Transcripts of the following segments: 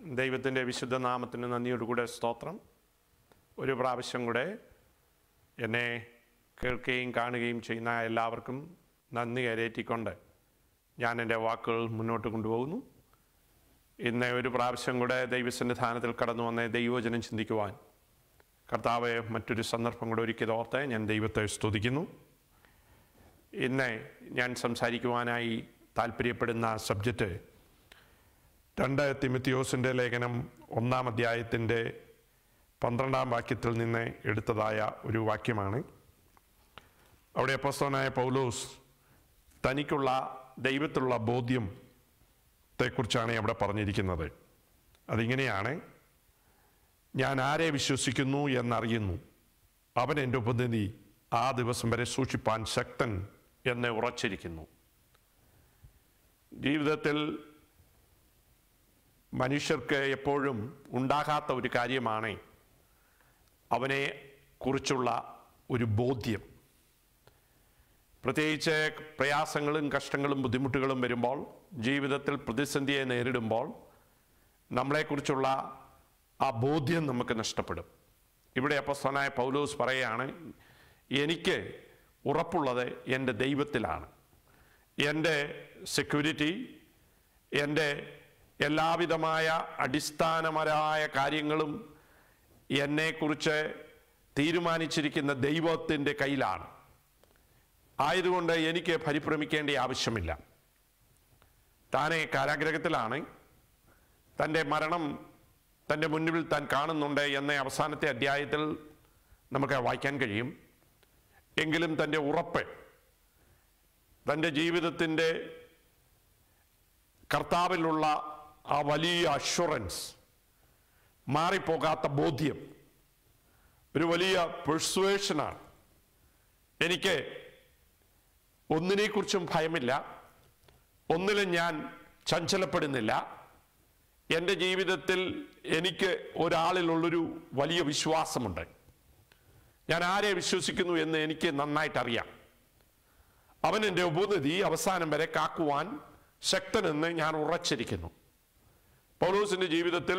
ദൈവത്തിൻ്റെ വിശുദ്ധ നാമത്തിന് നന്ദിയോടുകൂടെ സ്തോത്രം ഒരു പ്രാവശ്യം കൂടെ എന്നെ കേൾക്കുകയും കാണുകയും ചെയ്യുന്ന എല്ലാവർക്കും നന്ദി കരയേറ്റിക്കൊണ്ട് ഞാൻ എൻ്റെ വാക്കുകൾ മുന്നോട്ട് കൊണ്ടുപോകുന്നു ഇന്ന് ഒരു പ്രാവശ്യം കൂടെ ദൈവസന്നിധാനത്തിൽ കടന്നു വന്ന് ദൈവവചനം ചിന്തിക്കുവാൻ കർത്താവ് മറ്റൊരു സന്ദർഭം കൂടെ ഒരുക്കിയത് ഓർത്ത് ഞാൻ ദൈവത്തെ സ്തുതിക്കുന്നു ഇന്ന് ഞാൻ സംസാരിക്കുവാനായി താല്പര്യപ്പെടുന്ന സബ്ജക്റ്റ് രണ്ട് തിമിത്തിയോസിൻ്റെ ലേഖനം ഒന്നാം അധ്യായത്തിൻ്റെ പന്ത്രണ്ടാം വാക്യത്തിൽ നിന്ന് എടുത്തതായ ഒരു വാക്യമാണ് അവിടെ അപ്പസ്തവനായ പൗലോസ് തനിക്കുള്ള ദൈവത്തിലുള്ള ബോധ്യത്തെക്കുറിച്ചാണ് അവിടെ പറഞ്ഞിരിക്കുന്നത് അതിങ്ങനെയാണ് ഞാൻ ആരെ വിശ്വസിക്കുന്നു എന്നറിയുന്നു അവൻ എൻ്റെ ഉപനിധി ആ ദിവസം വരെ സൂക്ഷിപ്പാൻ ശക്തൻ എന്ന് ഉറച്ചിരിക്കുന്നു ജീവിതത്തിൽ മനുഷ്യർക്ക് എപ്പോഴും ഉണ്ടാകാത്ത ഒരു കാര്യമാണ് അവനെ കുറിച്ചുള്ള ഒരു ബോധ്യം പ്രത്യേകിച്ച് പ്രയാസങ്ങളും കഷ്ടങ്ങളും ബുദ്ധിമുട്ടുകളും വരുമ്പോൾ ജീവിതത്തിൽ പ്രതിസന്ധിയെ നേരിടുമ്പോൾ നമ്മളെക്കുറിച്ചുള്ള ആ ബോധ്യം നമുക്ക് നഷ്ടപ്പെടും ഇവിടെ അപ്പസ്തനായ പൗലോസ് പറയുകയാണ് എനിക്ക് ഉറപ്പുള്ളത് എൻ്റെ ദൈവത്തിലാണ് എൻ്റെ സെക്യൂരിറ്റി എൻ്റെ എല്ലാവിധമായ അടിസ്ഥാനപരമായ കാര്യങ്ങളും എന്നെക്കുറിച്ച് തീരുമാനിച്ചിരിക്കുന്ന ദൈവത്തിൻ്റെ കയ്യിലാണ് ആയതുകൊണ്ട് എനിക്ക് പരിഭ്രമിക്കേണ്ട ആവശ്യമില്ല താനെ കാരാഗ്രഹത്തിലാണ് തൻ്റെ മരണം തൻ്റെ മുന്നിൽ താൻ കാണുന്നുണ്ട് എന്ന അവസാനത്തെ അധ്യായത്തിൽ നമുക്ക് വായിക്കാൻ കഴിയും എങ്കിലും തൻ്റെ ഉറപ്പ് തൻ്റെ ജീവിതത്തിൻ്റെ കർത്താവിലുള്ള ആ വലിയ അഷുറൻസ് മാറിപ്പോകാത്ത ബോധ്യം ഒരു വലിയ പെർസുവേഷനാണ് എനിക്ക് ഒന്നിനെക്കുറിച്ചും ഭയമില്ല ഒന്നിലും ഞാൻ ചഞ്ചലപ്പെടുന്നില്ല എൻ്റെ ജീവിതത്തിൽ എനിക്ക് ഒരാളിലുള്ളൊരു വലിയ വിശ്വാസമുണ്ട് ഞാൻ ആരെ വിശ്വസിക്കുന്നു എന്ന് എനിക്ക് നന്നായിട്ടറിയാം അവൻ എൻ്റെ ഉപനിധി അവസാനം വരെ കാക്കുവാൻ ശക്തനെന്ന് ഞാൻ ഉറച്ചിരിക്കുന്നു പൗലോസിൻ്റെ ജീവിതത്തിൽ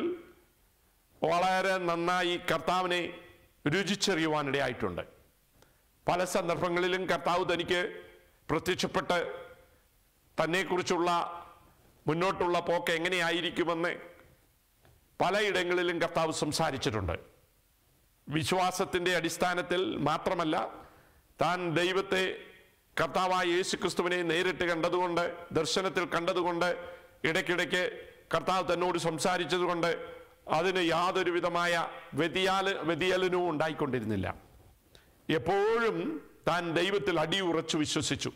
വളരെ നന്നായി കർത്താവിനെ രുചിച്ചറിയുവാനിടയായിട്ടുണ്ട് പല സന്ദർഭങ്ങളിലും കർത്താവ് തനിക്ക് പ്രത്യക്ഷപ്പെട്ട് തന്നെക്കുറിച്ചുള്ള മുന്നോട്ടുള്ള പോക്ക് എങ്ങനെയായിരിക്കുമെന്ന് പലയിടങ്ങളിലും കർത്താവ് സംസാരിച്ചിട്ടുണ്ട് വിശ്വാസത്തിൻ്റെ അടിസ്ഥാനത്തിൽ മാത്രമല്ല താൻ ദൈവത്തെ കർത്താവായ യേശു ക്രിസ്തുവിനെ നേരിട്ട് കണ്ടതുകൊണ്ട് ദർശനത്തിൽ കണ്ടതുകൊണ്ട് ഇടയ്ക്കിടയ്ക്ക് കർത്താവ് തന്നോട് സംസാരിച്ചതുകൊണ്ട് അതിന് യാതൊരു വിധമായ വ്യതിയാല വ്യതിയലനവും ഉണ്ടായിക്കൊണ്ടിരുന്നില്ല എപ്പോഴും താൻ ദൈവത്തിൽ അടിയുറച്ചു വിശ്വസിച്ചു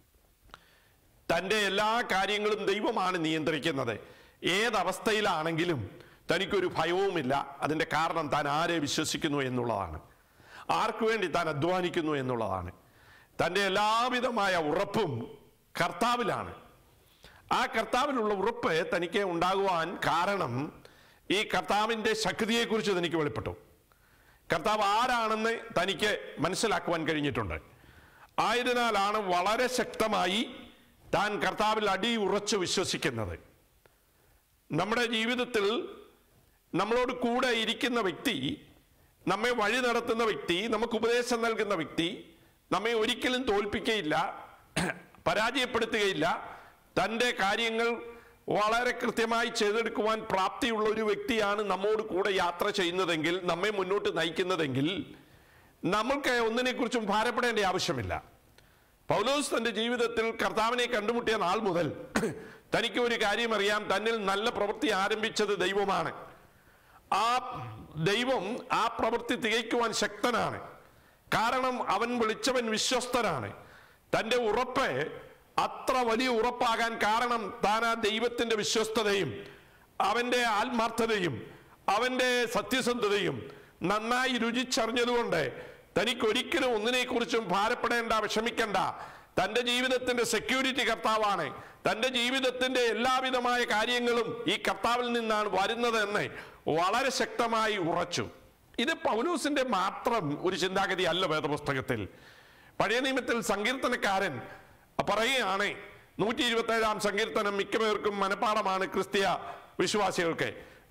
തൻ്റെ എല്ലാ കാര്യങ്ങളും ദൈവമാണ് നിയന്ത്രിക്കുന്നത് ഏതവസ്ഥയിലാണെങ്കിലും തനിക്കൊരു ഭയവുമില്ല അതിൻ്റെ കാരണം താൻ ആരെ വിശ്വസിക്കുന്നു എന്നുള്ളതാണ് ആർക്കു വേണ്ടി താൻ അധ്വാനിക്കുന്നു എന്നുള്ളതാണ് തൻ്റെ എല്ലാവിധമായ ഉറപ്പും കർത്താവിലാണ് ആ കർത്താവിലുള്ള ഉറപ്പ് തനിക്ക് ഉണ്ടാകുവാൻ കാരണം ഈ കർത്താവിൻ്റെ ശക്തിയെക്കുറിച്ച് തനിക്ക് വെളിപ്പെട്ടു കർത്താവ് ആരാണെന്ന് തനിക്ക് മനസ്സിലാക്കുവാൻ കഴിഞ്ഞിട്ടുണ്ട് ആയതിനാലാണ് വളരെ ശക്തമായി താൻ കർത്താവിൽ അടി ഉറച്ചു വിശ്വസിക്കുന്നത് നമ്മുടെ ജീവിതത്തിൽ നമ്മളോട് കൂടെ ഇരിക്കുന്ന വ്യക്തി നമ്മെ വഴി നടത്തുന്ന വ്യക്തി നമുക്ക് ഉപദേശം നൽകുന്ന വ്യക്തി നമ്മെ ഒരിക്കലും തോൽപ്പിക്കുകയില്ല പരാജയപ്പെടുത്തുകയില്ല തൻ്റെ കാര്യങ്ങൾ വളരെ കൃത്യമായി ചെയ്തെടുക്കുവാൻ പ്രാപ്തിയുള്ള ഒരു വ്യക്തിയാണ് നമ്മോട് കൂടെ യാത്ര ചെയ്യുന്നതെങ്കിൽ നമ്മെ മുന്നോട്ട് നയിക്കുന്നതെങ്കിൽ നമ്മൾക്ക് ഒന്നിനെക്കുറിച്ചും ഭാരപ്പെടേണ്ട ആവശ്യമില്ല പൗലോസ് തന്റെ ജീവിതത്തിൽ കർത്താവിനെ കണ്ടുമുട്ടിയ നാൾ മുതൽ തനിക്ക് ഒരു കാര്യം അറിയാം തന്നിൽ നല്ല പ്രവൃത്തി ആരംഭിച്ചത് ദൈവമാണ് ആ ദൈവം ആ പ്രവൃത്തി തികയ്ക്കുവാൻ ശക്തനാണ് കാരണം അവൻ വിളിച്ചവൻ വിശ്വസ്തനാണ് തൻ്റെ ഉറപ്പ് അത്ര വലിയ ഉറപ്പാകാൻ കാരണം താൻ ആ ദൈവത്തിൻ്റെ വിശ്വസ്തതയും അവൻ്റെ ആത്മാർത്ഥതയും അവൻ്റെ സത്യസന്ധതയും നന്നായി രുചിച്ചറിഞ്ഞതുകൊണ്ട് തനിക്കൊരിക്കലും ഒന്നിനെക്കുറിച്ചും ഭാരപ്പെടേണ്ട വിഷമിക്കേണ്ട തൻ്റെ ജീവിതത്തിൻ്റെ സെക്യൂരിറ്റി കർത്താവാണ് തൻ്റെ ജീവിതത്തിൻ്റെ എല്ലാവിധമായ കാര്യങ്ങളും ഈ കർത്താവിൽ നിന്നാണ് വരുന്നത് എന്ന് വളരെ ശക്തമായി ഉറച്ചു ഇത് പൗലൂസിന്റെ മാത്രം ഒരു ചിന്താഗതി അല്ല വേദപുസ്തകത്തിൽ പഴയ നിയമത്തിൽ സങ്കീർത്തനക്കാരൻ പറയുകയാണ് നൂറ്റി ഇരുപത്തി ഏഴാം സങ്കീർത്തനം മിക്കപേർക്കും മനപ്പാടമാണ് ക്രിസ്തീയ വിശ്വാസികൾക്ക്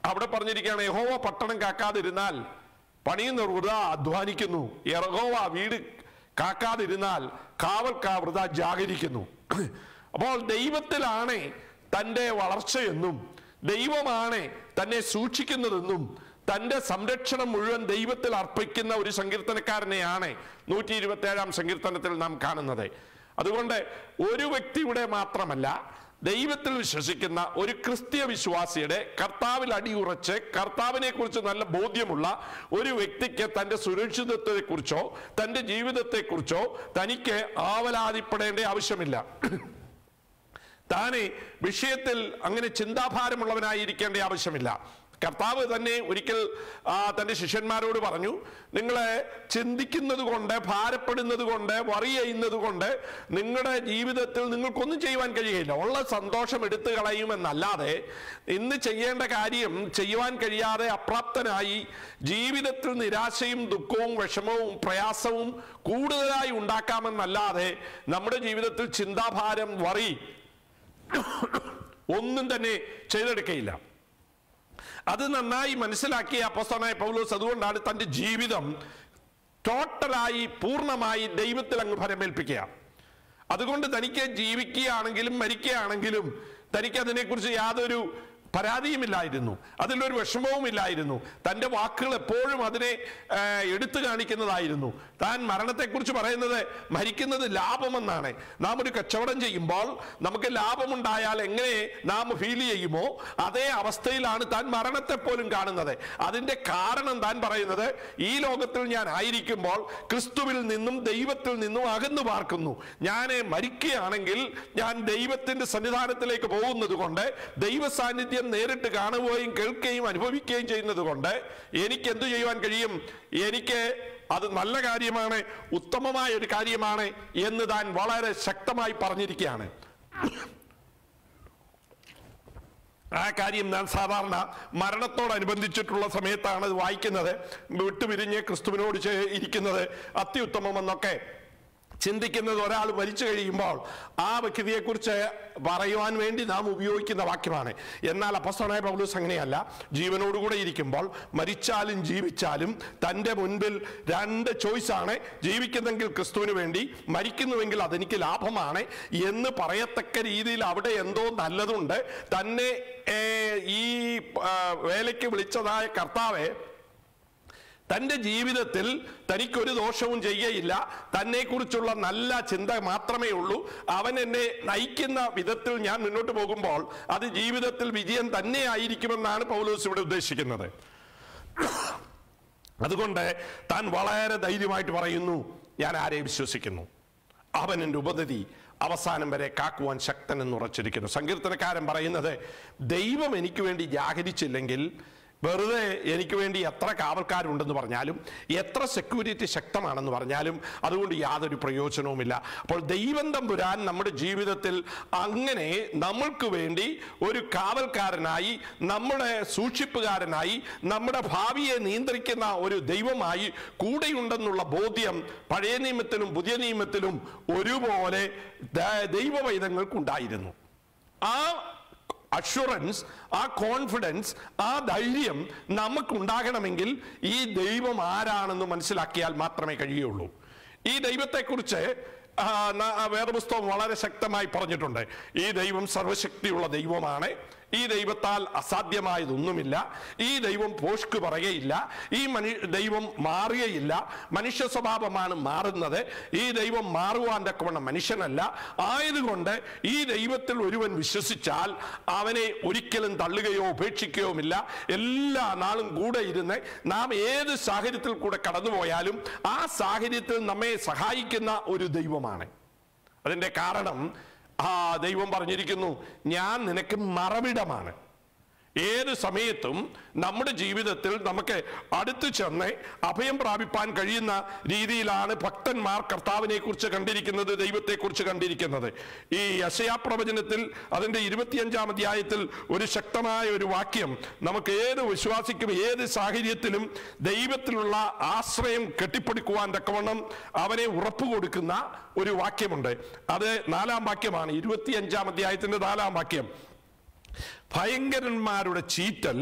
അവിടെ പറഞ്ഞിരിക്കുകയാണ് യഹോവ പട്ടണം കാക്കാതിരുന്നാൽ പണിയുന്നവർ വൃത അധ്വാനിക്കുന്നു യഹോവ വീട് കാക്കാതിരുന്നാൽ കാവൽക്കാർ വൃത ജാഗരിക്കുന്നു അപ്പോൾ ദൈവത്തിലാണ് തൻ്റെ വളർച്ചയെന്നും ദൈവമാണ് തന്നെ സൂക്ഷിക്കുന്നതെന്നും തൻ്റെ സംരക്ഷണം മുഴുവൻ ദൈവത്തിൽ അർപ്പിക്കുന്ന ഒരു സങ്കീർത്തനക്കാരനെയാണ് നൂറ്റി ഇരുപത്തി ഏഴാം സങ്കീർത്തനത്തിൽ നാം കാണുന്നത് അതുകൊണ്ട് ഒരു വ്യക്തിയുടെ മാത്രമല്ല ദൈവത്തിൽ വിശ്വസിക്കുന്ന ഒരു ക്രിസ്തീയ വിശ്വാസിയുടെ കർത്താവിൽ അടിയുറച്ച് കർത്താവിനെ കുറിച്ച് നല്ല ബോധ്യമുള്ള ഒരു വ്യക്തിക്ക് തൻ്റെ സുരക്ഷിതത്വത്തെക്കുറിച്ചോ തൻ്റെ ജീവിതത്തെക്കുറിച്ചോ തനിക്ക് ആവലാതിപ്പെടേണ്ട ആവശ്യമില്ല താനെ വിഷയത്തിൽ അങ്ങനെ ചിന്താഭാരമുള്ളവനായിരിക്കേണ്ട ആവശ്യമില്ല കർത്താവ് തന്നെ ഒരിക്കൽ ആ, തൻ്റെ ശിഷ്യന്മാരോട് പറഞ്ഞു നിങ്ങളെ ചിന്തിക്കുന്നത് കൊണ്ട് ഭാരപ്പെടുന്നത് കൊണ്ട് വറി ചെയ്യുന്നത് കൊണ്ട് നിങ്ങളുടെ ജീവിതത്തിൽ നിങ്ങൾക്കൊന്നും ചെയ്യുവാൻ കഴിയില്ല ഉള്ള സന്തോഷം എടുത്തു കളയുമെന്നല്ലാതെ ഇന്ന് ചെയ്യേണ്ട കാര്യം ചെയ്യുവാൻ കഴിയാതെ അപ്രാപ്തനായി ജീവിതത്തിൽ നിരാശയും ദുഃഖവും വിഷമവും പ്രയാസവും കൂടുതലായി ഉണ്ടാക്കാമെന്നല്ലാതെ നമ്മുടെ ജീവിതത്തിൽ ചിന്താഭാരം വറി ഒന്നും തന്നെ ചെയ്തെടുക്കയില്ല അത് നന്നായി മനസ്സിലാക്കിയ അപ്പസ്തനായ പൗലോസ് അതുകൊണ്ടാണ് തൻ്റെ ജീവിതം ടോട്ടലായി പൂർണ്ണമായി ദൈവത്തിൽ അങ്ങ് ഫലമേൽപ്പിക്കുക അതുകൊണ്ട് തനിക്ക് ജീവിക്കുകയാണെങ്കിലും മരിക്കുകയാണെങ്കിലും തനിക്ക് അതിനെക്കുറിച്ച് യാതൊരു പരാതിയുമില്ലായിരുന്നു അതിലൊരു വിഷമവും ഇല്ലായിരുന്നു തൻ്റെ വാക്കുകൾ എപ്പോഴും അതിനെ ആ, എടുത്തു കാണിക്കുന്നതായിരുന്നു താൻ മരണത്തെക്കുറിച്ച് പറയുന്നത് മരിക്കുന്നത് ലാഭമെന്നാണ് നാം ഒരു കച്ചവടം ചെയ്യുമ്പോൾ നമുക്ക് ലാഭമുണ്ടായാൽ എങ്ങനെ നാം ഫീൽ ചെയ്യുമോ അതേ അവസ്ഥയിലാണ് താൻ മരണത്തെ പോലും കാണുന്നത് അതിൻ്റെ കാരണം താൻ പറയുന്നത് ഈ ലോകത്തിൽ ഞാൻ ആയിരിക്കുമ്പോൾ ക്രിസ്തുവിൽ നിന്നും ദൈവത്തിൽ നിന്നും അകന്നു പാർക്കുന്നു ഞാൻ മരിക്കുകയാണെങ്കിൽ ഞാൻ ദൈവത്തിന്റെ സന്നിധാനത്തിലേക്ക് പോകുന്നത് കൊണ്ട് ദൈവ സാന്നിധ്യം നേരിട്ട് കാണുകയും കേൾക്കുകയും അനുഭവിക്കുകയും ചെയ്യുന്നത് കൊണ്ട് എനിക്ക് എന്തു ചെയ്യുവാൻ കഴിയും എനിക്ക് അത് നല്ല കാര്യമാണ് ഉത്തമമായ ഒരു കാര്യമാണ് എന്ന് താൻ വളരെ ശക്തമായി പറഞ്ഞിരിക്കുകയാണ് ആ കാര്യം ഞാൻ സാധാരണ മരണത്തോടനുബന്ധിച്ചിട്ടുള്ള സമയത്താണ് ഇത് വായിക്കുന്നത് വിട്ടുപിരിഞ്ഞ് ക്രിസ്തുവിനോട് ചേ- ഇരിക്കുന്നത് അത്യുത്തമമെന്നൊക്കെ ചിന്തിക്കുന്നത് ഒരാൾ മരിച്ചു കഴിയുമ്പോൾ ആ വ്യക്തിയെക്കുറിച്ച് പറയുവാൻ വേണ്ടി നാം ഉപയോഗിക്കുന്ന വാക്യമാണ് എന്നാൽ അപ്പസ്തനായ പൗലൂസ് അങ്ങനെയല്ല ജീവനോടുകൂടെ ഇരിക്കുമ്പോൾ മരിച്ചാലും ജീവിച്ചാലും തൻ്റെ മുൻപിൽ രണ്ട് ചോയ്സാണ് ജീവിക്കുന്നെങ്കിൽ ക്രിസ്തുവിന് വേണ്ടി മരിക്കുന്നുവെങ്കിൽ അതെനിക്ക് ലാഭമാണ് എന്ന് പറയത്തക്ക രീതിയിൽ അവിടെ എന്തോ നല്ലതുണ്ട് തന്നെ ഏ, ഈ ആ, വേലയ്ക്ക് വിളിച്ചതായ കർത്താവെ തൻ്റെ ജീവിതത്തിൽ തനിക്കൊരു ദോഷവും ചെയ്യുകയില്ല തന്നെക്കുറിച്ചുള്ള നല്ല ചിന്ത മാത്രമേ ഉള്ളൂ അവൻ എന്നെ നയിക്കുന്ന വിധത്തിൽ ഞാൻ മുന്നോട്ട് പോകുമ്പോൾ അത് ജീവിതത്തിൽ വിജയം തന്നെയായിരിക്കുമെന്നാണ് പൗലോസ് ഇവിടെ ഉദ്ദേശിക്കുന്നത് അതുകൊണ്ട് താൻ വളരെ ധൈര്യമായിട്ട് പറയുന്നു ഞാൻ ആരെ വിശ്വസിക്കുന്നു അവൻ എൻ്റെ ഉപനതി അവസാനം വരെ കാക്കുവാൻ ശക്തൻ എന്ന് ഉറച്ചിരിക്കുന്നു സങ്കീർത്തനക്കാരൻ പറയുന്നത് ദൈവം എനിക്ക് വേണ്ടി ജാഗരിച്ചില്ലെങ്കിൽ വെറുതെ എനിക്ക് വേണ്ടി എത്ര കാവൽക്കാരുണ്ടെന്ന് പറഞ്ഞാലും എത്ര സെക്യൂരിറ്റി ശക്തമാണെന്ന് പറഞ്ഞാലും അതുകൊണ്ട് യാതൊരു പ്രയോജനവുമില്ല അപ്പോൾ ദൈവം തമ്പുരാൻ നമ്മുടെ ജീവിതത്തിൽ അങ്ങനെ നമ്മൾക്ക് വേണ്ടി ഒരു കാവൽക്കാരനായി നമ്മുടെ സൂക്ഷിപ്പുകാരനായി നമ്മുടെ ഭാവിയെ നിയന്ത്രിക്കുന്ന ഒരു ദൈവമായി കൂടെയുണ്ടെന്നുള്ള ബോധ്യം പഴയ നിയമത്തിലും പുതിയ നിയമത്തിലും ഒരുപോലെ ദ- ദൈവവൈദങ്ങൾക്കുണ്ടായിരുന്നു ആ അഷുറൻസ് ആ കോൺഫിഡൻസ് ആ ധൈര്യം നമുക്കുണ്ടാകണമെങ്കിൽ ഈ ദൈവം ആരാണെന്ന് മനസ്സിലാക്കിയാൽ മാത്രമേ കഴിയുള്ളൂ ഈ ദൈവത്തെക്കുറിച്ച് ആ, ന- ആ വേദപുസ്തകം വളരെ ശക്തമായി പറഞ്ഞിട്ടുണ്ട് ഈ ദൈവം സർവശക്തിയുള്ള ദൈവമാണ് ഈ ദൈവത്താൽ അസാധ്യമായതൊന്നുമില്ല ഈ ദൈവം പോഷ്ക്ക് പറയുകയില്ല ഈ മനു ദൈവം മാറുകയില്ല മനുഷ്യ സ്വഭാവമാണ് മാറുന്നത് ഈ ദൈവം മാറുവാൻ തക്കവണ്ണം മനുഷ്യനല്ല ആയതുകൊണ്ട് ഈ ദൈവത്തിൽ ഒരുവൻ വിശ്വസിച്ചാൽ അവനെ ഒരിക്കലും തള്ളുകയോ ഉപേക്ഷിക്കുകയുമില്ല എല്ലാ നാളും കൂടെ ഇരുന്ന് നാം ഏത് സാഹചര്യത്തിൽ കൂടെ കടന്നുപോയാലും ആ സാഹചര്യത്തിൽ നമ്മെ സഹായിക്കുന്ന ഒരു ദൈവമാണ് അതിൻ്റെ കാരണം ആ ദൈവം പറഞ്ഞിരിക്കുന്നു ഞാൻ നിനക്ക് മറവിടമാണ് ഏത് സമയത്തും നമ്മുടെ ജീവിതത്തിൽ നമുക്ക് അടുത്തു ചെന്ന് അഭയം പ്രാപിപ്പാൻ കഴിയുന്ന രീതിയിലാണ് ഭക്തന്മാർ കർത്താവിനെ കുറിച്ച് കണ്ടിരിക്കുന്നത് ദൈവത്തെക്കുറിച്ച് കണ്ടിരിക്കുന്നത് ഈ യശയാപ്രവചനത്തിൽ അതിൻ്റെ ഇരുപത്തിയഞ്ചാം അധ്യായത്തിൽ ഒരു ശക്തമായ ഒരു വാക്യം നമുക്ക് ഏത് വിശ്വാസിക്കും ഏത് സാഹചര്യത്തിലും ദൈവത്തിലുള്ള ആശ്രയം കെട്ടിപ്പടുക്കുവാൻ തക്കവണ്ണം അവനെ ഉറപ്പ് കൊടുക്കുന്ന ഒരു വാക്യമുണ്ട് അത് നാലാം വാക്യമാണ് ഇരുപത്തിയഞ്ചാം അധ്യായത്തിന്റെ നാലാം വാക്യം ഭയങ്കരന്മാരുടെ ചീറ്റൽ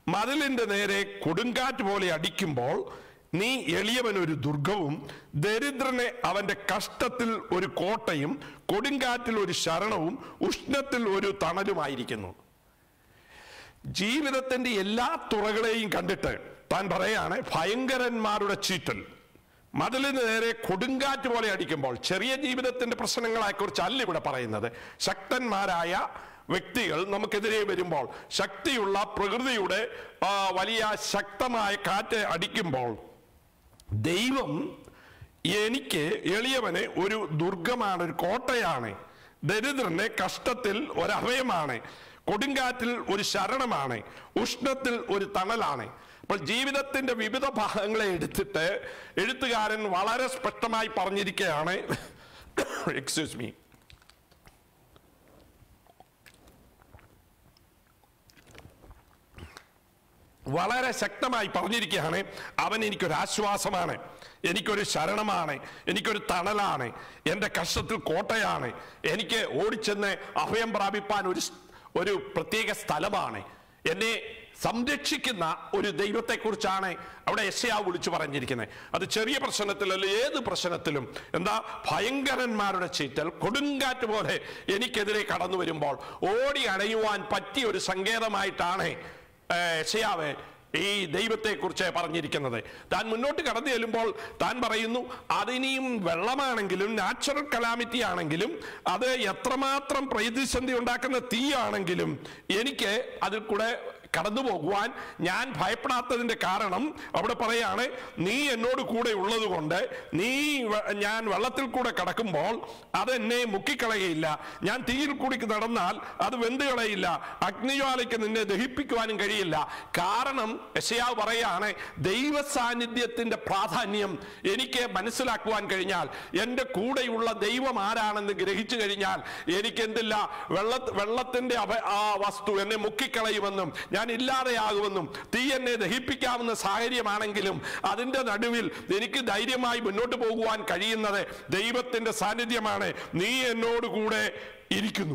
മതിലിന്റെ നേരെ കൊടുങ്കാറ്റ് പോലെ അടിക്കുമ്പോൾ നീ എളിയവൻ ഒരു ദുർഗവും ദരിദ്രനെ അവന്റെ കഷ്ടത്തിൽ ഒരു കോട്ടയും കൊടുങ്കാറ്റിൽ ഒരു ശരണവും ഉഷ്ണത്തിൽ ഒരു തണലുമായിരിക്കുന്നു ജീവിതത്തിന്റെ എല്ലാ തുറകളെയും കണ്ടിട്ട് താൻ പറയാണ് ഭയങ്കരന്മാരുടെ ചീറ്റൽ മതിലിന് നേരെ കൊടുങ്കാറ്റ് പോലെ അടിക്കുമ്പോൾ ചെറിയ ജീവിതത്തിന്റെ പ്രശ്നങ്ങളെ കുറിച്ച് അല്ല ഇവിടെ പറയുന്നത് ശക്തന്മാരായ വ്യക്തികൾ നമുക്കെതിരെ വരുമ്പോൾ ശക്തിയുള്ള പ്രകൃതിയുടെ ആ, വലിയ ശക്തമായ കാറ്റ് അടിക്കുമ്പോൾ ദൈവം എനിക്ക് എളിയവനെ ഒരു ദുർഗമാണ് ഒരു കോട്ടയാണ് ദരിദ്രന്റെ കഷ്ടത്തിൽ ഒരഭയമാണ് കൊടുങ്കാറ്റിൽ ഒരു ശരണമാണ് ഉഷ്ണത്തിൽ ഒരു തണലാണ് അപ്പോൾ ജീവിതത്തിന്റെ വിവിധ ഭാഗങ്ങളെ എടുത്തിട്ട് എഴുത്തുകാരൻ വളരെ സ്പഷ്ടമായി പറഞ്ഞിരിക്കുകയാണ് എക്സ്ക്യൂസ് മീ വളരെ ശക്തമായി പറഞ്ഞിരിക്കുകയാണ് അവൻ എനിക്കൊരു ആശ്വാസമാണ് എനിക്കൊരു ശരണമാണ് എനിക്കൊരു തണലാണ് എൻ്റെ കഷ്ടത്തിൽ കോട്ടയാണ് എനിക്ക് ഓടിച്ചെന്ന് അഭയം പ്രാപിപ്പാൻ ഒരു സ്- ഒരു പ്രത്യേക സ്ഥലമാണ് എന്നെ സംരക്ഷിക്കുന്ന ഒരു ദൈവത്തെക്കുറിച്ചാണ് അവിടെ യശയാ വിളിച്ചു പറഞ്ഞിരിക്കുന്നത് അത് ചെറിയ പ്രശ്നത്തിലല്ല ഏത് പ്രശ്നത്തിലും എന്താ ഭയങ്കരന്മാരുടെ ചീറ്റൽ കൊടുങ്കാറ്റ് പോലെ എനിക്കെതിരെ കടന്നു വരുമ്പോൾ ഓടി അണയുവാൻ പറ്റിയ ഒരു സങ്കേതമായിട്ടാണ് യശയാവ് ഈ ദൈവത്തെക്കുറിച്ച് പറഞ്ഞിരിക്കുന്നത് താൻ മുന്നോട്ട് കടന്നു ചെല്ലുമ്പോൾ താൻ പറയുന്നു അതിനിയും വെള്ളമാണെങ്കിലും നാച്ചുറൽ കലാമിറ്റി ആണെങ്കിലും അത് എത്രമാത്രം പ്രതിസന്ധി ഉണ്ടാക്കുന്ന തീയാണെങ്കിലും എനിക്ക് അതിൽ കൂടെ കടന്നു പോകുവാൻ ഞാൻ ഭയപ്പെടാത്തതിന്റെ കാരണം അവിടെ പറയാണ് നീ എന്നോട് കൂടെ ഉള്ളത് കൊണ്ട് നീ വ- ഞാൻ വെള്ളത്തിൽ കൂടെ കടക്കുമ്പോൾ അത് എന്നെ മുക്കിക്കളയയില്ല ഞാൻ തീയിൽ കൂടി നടന്നാൽ അത് വെന്ത് കളയില്ല അഗ്നിജ്വാലയ്ക്ക് നിന്നെ ദഹിപ്പിക്കുവാനും കഴിയില്ല കാരണം യശയാവ് പറയാണ് ദൈവ സാന്നിധ്യത്തിന്റെ പ്രാധാന്യം എനിക്ക് മനസ്സിലാക്കുവാൻ കഴിഞ്ഞാൽ എൻ്റെ കൂടെയുള്ള ദൈവം ആരാണെന്ന് ഗ്രഹിച്ചു കഴിഞ്ഞാൽ എനിക്ക് എന്തില്ല വെള്ള വെള്ളത്തിന്റെ അഭ ആ വസ്തു എന്നെ മുക്കിക്കളയുമെന്നും ഞാൻ ഇല്ലാതെയാകുമെന്നും തീ എന്നെ ദഹിപ്പിക്കാവുന്ന സാഹചര്യമാണെങ്കിലും അതിന്റെ നടുവിൽ എനിക്ക് ധൈര്യമായി മുന്നോട്ട് പോകുവാൻ കഴിയുന്നത് ദൈവത്തിന്റെ സാന്നിധ്യമാണ് നീ എന്നോട് കൂടെ ഇരിക്കുന്നു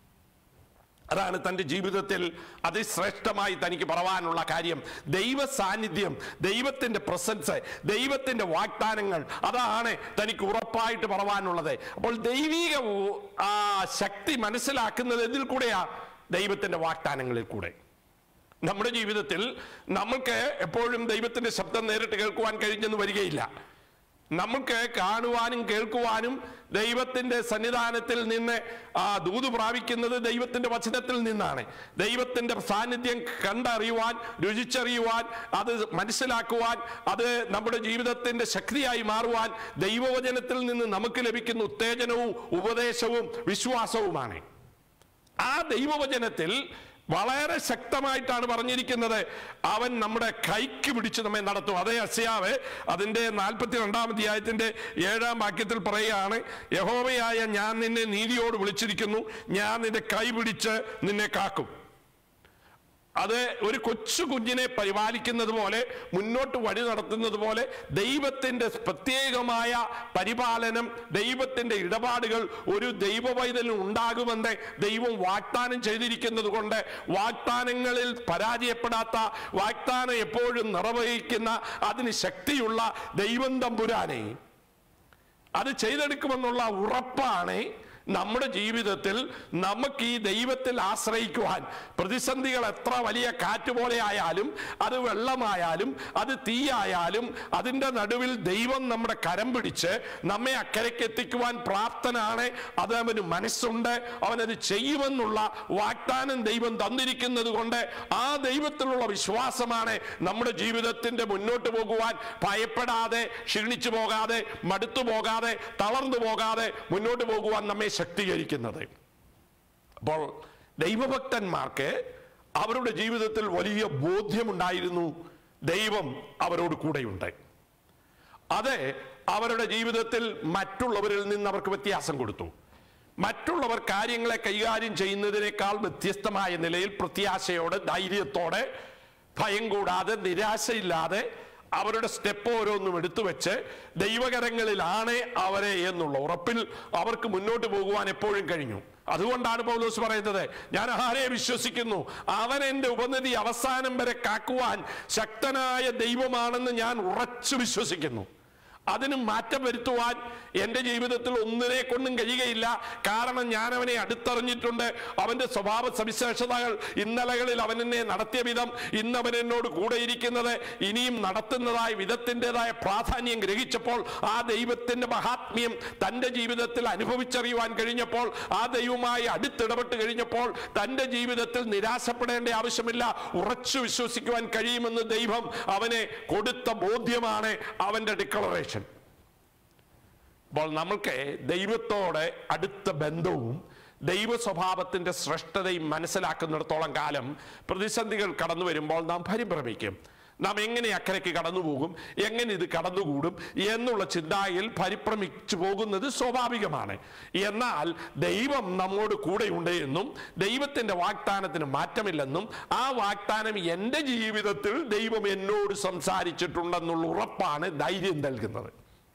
അതാണ് തൻ്റെ ജീവിതത്തിൽ അതിശ്രേഷ്ഠമായി തനിക്ക് പറവാനുള്ള കാര്യം ദൈവ സാന്നിധ്യം ദൈവത്തിൻ്റെ പ്രസൻസ് ദൈവത്തിൻ്റെ വാഗ്ദാനങ്ങൾ അതാണ് തനിക്ക് ഉറപ്പായിട്ട് പറവാനുള്ളത് അപ്പോൾ ദൈവിക ഊ- ആ ശക്തി മനസ്സിലാക്കുന്നത് ഇതിൽ കൂടെയാ ദൈവത്തിൻ്റെ വാഗ്ദാനങ്ങളിൽ കൂടെ നമ്മുടെ ജീവിതത്തിൽ നമ്മൾക്ക് എപ്പോഴും ദൈവത്തിന്റെ ശബ്ദം നേരിട്ട് കേൾക്കുവാൻ കഴിഞ്ഞെന്ന് വരികയില്ല നമുക്ക് കാണുവാനും കേൾക്കുവാനും ദൈവത്തിന്റെ സന്നിധാനത്തിൽ നിന്ന് ആ ദൂത് പ്രാപിക്കുന്നത് ദൈവത്തിന്റെ വചനത്തിൽ നിന്നാണ് ദൈവത്തിന്റെ സാന്നിധ്യം കണ്ടറിയുവാൻ രുചിച്ചറിയുവാൻ അത് മനസ്സിലാക്കുവാൻ അത് നമ്മുടെ ജീവിതത്തിന്റെ ശക്തിയായി മാറുവാൻ ദൈവവചനത്തിൽ നിന്ന് നമുക്ക് ലഭിക്കുന്ന ഉത്തേജനവും ഉപദേശവും വിശ്വാസവുമാണ് ആ ദൈവവചനത്തിൽ വളരെ ശക്തമായിട്ടാണ് പറഞ്ഞിരിക്കുന്നത് അവൻ നമ്മുടെ കൈക്ക് പിടിച്ച് നമ്മെ നടത്തും അതേ അസ്യാവ് അതിന്റെ നാൽപ്പത്തി രണ്ടാം അധ്യായത്തിന്റെ ഏഴാം വാക്യത്തിൽ പറയുകയാണ് യഹോവയായ ഞാൻ നിന്നെ നീതിയോട് വിളിച്ചിരിക്കുന്നു ഞാൻ നിന്റെ കൈ പിടിച്ച് നിന്നെ കാക്കും അത് ഒരു കൊച്ചു കുഞ്ഞിനെ പരിപാലിക്കുന്നത് പോലെ മുന്നോട്ട് വഴി നടത്തുന്നത് പോലെ ദൈവത്തിന്റെ പ്രത്യേകമായ പരിപാലനം ദൈവത്തിന്റെ ഇടപാടുകൾ ഒരു ദൈവവൈതലിന് ഉണ്ടാകുമെന്ന് ദൈവം വാഗ്ദാനം ചെയ്തിരിക്കുന്നത് കൊണ്ട് വാഗ്ദാനങ്ങളിൽ പരാജയപ്പെടാത്ത വാഗ്ദാനം എപ്പോഴും നിർവഹിക്കുന്ന അതിന് ശക്തിയുള്ള ദൈവം തമ്പുരാനെ അത് ചെയ്തെടുക്കുമെന്നുള്ള ഉറപ്പാണ് നമ്മുടെ ജീവിതത്തിൽ നമുക്ക് ഈ ദൈവത്തിൽ ആശ്രയിക്കുവാൻ പ്രതിസന്ധികൾ എത്ര വലിയ കാറ്റ് പോലെ ആയാലും അത് വെള്ളമായാലും അത് തീയായാലും അതിൻ്റെ നടുവിൽ ദൈവം നമ്മുടെ കരം പിടിച്ച് നമ്മെ അക്കരയ്ക്ക് എത്തിക്കുവാൻ പ്രാപ്തനാണ് അത് അവന് മനസ്സുണ്ട് അവനത് ചെയ്യുമെന്നുള്ള വാഗ്ദാനം ദൈവം തന്നിരിക്കുന്നത് കൊണ്ട് ആ ദൈവത്തിലുള്ള വിശ്വാസമാണ് നമ്മുടെ ജീവിതത്തിന്റെ മുന്നോട്ട് പോകുവാൻ ഭയപ്പെടാതെ ക്ഷീണിച്ചു പോകാതെ മടുത്തു പോകാതെ തളർന്നു പോകാതെ മുന്നോട്ട് പോകുവാൻ നമ്മെ ശക്തീകരിക്കുന്നത് അപ്പോൾ ദൈവഭക്തന്മാർക്ക് അവരുടെ ജീവിതത്തിൽ വലിയ ബോധ്യമുണ്ടായിരുന്നു ദൈവം അവരോട് കൂടെയുണ്ട് അത് അവരുടെ ജീവിതത്തിൽ മറ്റുള്ളവരിൽ നിന്ന് അവർക്ക് വ്യത്യാസം കൊടുത്തു മറ്റുള്ളവർ കാര്യങ്ങളെ കൈകാര്യം ചെയ്യുന്നതിനേക്കാൾ വ്യത്യസ്തമായ നിലയിൽ പ്രത്യാശയോടെ ധൈര്യത്തോടെ ഭയം കൂടാതെ നിരാശയില്ലാതെ അവരുടെ സ്റ്റെപ്പ് ഓരോന്നും എടുത്തു വെച്ച് ദൈവകരങ്ങളിലാണ് അവരെ എന്നുള്ള ഉറപ്പിൽ അവർക്ക് മുന്നോട്ട് പോകുവാൻ എപ്പോഴും കഴിഞ്ഞു അതുകൊണ്ടാണ് പൗലോസ് പറയുന്നത് ഞാൻ ആരെ വിശ്വസിക്കുന്നു അവൻ എൻ്റെ ഉപനിധി അവസാനം വരെ കാക്കുവാൻ ശക്തനായ ദൈവമാണെന്ന് ഞാൻ ഉറച്ചു വിശ്വസിക്കുന്നു അതിന് മാറ്റം വരുത്തുവാൻ എൻ്റെ ജീവിതത്തിൽ ഒന്നിനെ കൊണ്ടും കഴിയുകയില്ല കാരണം ഞാൻ അവനെ അടുത്തറിഞ്ഞിട്ടുണ്ട് അവൻ്റെ സ്വഭാവ സവിശേഷതകൾ ഇന്നലകളിൽ അവൻ എന്നെ നടത്തിയ വിധം ഇന്ന് അവൻ എന്നോട് കൂടെ ഇരിക്കുന്നത് ഇനിയും നടത്തുന്നതായ വിധത്തിൻ്റെതായ പ്രാധാന്യം ഗ്രഹിച്ചപ്പോൾ ആ ദൈവത്തിൻ്റെ മഹാത്മ്യം തൻ്റെ ജീവിതത്തിൽ അനുഭവിച്ചറിയുവാൻ കഴിഞ്ഞപ്പോൾ ആ ദൈവമായി അടുത്തിടപെട്ട് കഴിഞ്ഞപ്പോൾ തൻ്റെ ജീവിതത്തിൽ നിരാശപ്പെടേണ്ട ആവശ്യമില്ല ഉറച്ചു വിശ്വസിക്കുവാൻ കഴിയുമെന്ന് ദൈവം അവനെ കൊടുത്ത ബോധ്യമാണ് അവൻ്റെ ഡിക്ലറേഷൻ അപ്പോൾ നമ്മൾക്ക് ദൈവത്തോടെ അടുത്ത ബന്ധവും ദൈവ സ്വഭാവത്തിന്റെ ശ്രേഷ്ഠതയും മനസ്സിലാക്കുന്നിടത്തോളം കാലം പ്രതിസന്ധികൾ കടന്നു വരുമ്പോൾ നാം പരിഭ്രമിക്കും നാം എങ്ങനെ അക്കരയ്ക്ക് കടന്നു പോകും എങ്ങനെ ഇത് കടന്നുകൂടും എന്നുള്ള ചിന്തായിൽ പരിഭ്രമിച്ചു പോകുന്നത് സ്വാഭാവികമാണ് എന്നാൽ ദൈവം നമ്മോട് കൂടെയുണ്ട് എന്നും ദൈവത്തിന്റെ വാഗ്ദാനത്തിന് മാറ്റമില്ലെന്നും ആ വാഗ്ദാനം എൻ്റെ ജീവിതത്തിൽ ദൈവം എന്നോട് സംസാരിച്ചിട്ടുണ്ടെന്നുള്ള ഉറപ്പാണ് ധൈര്യം നൽകുന്നത്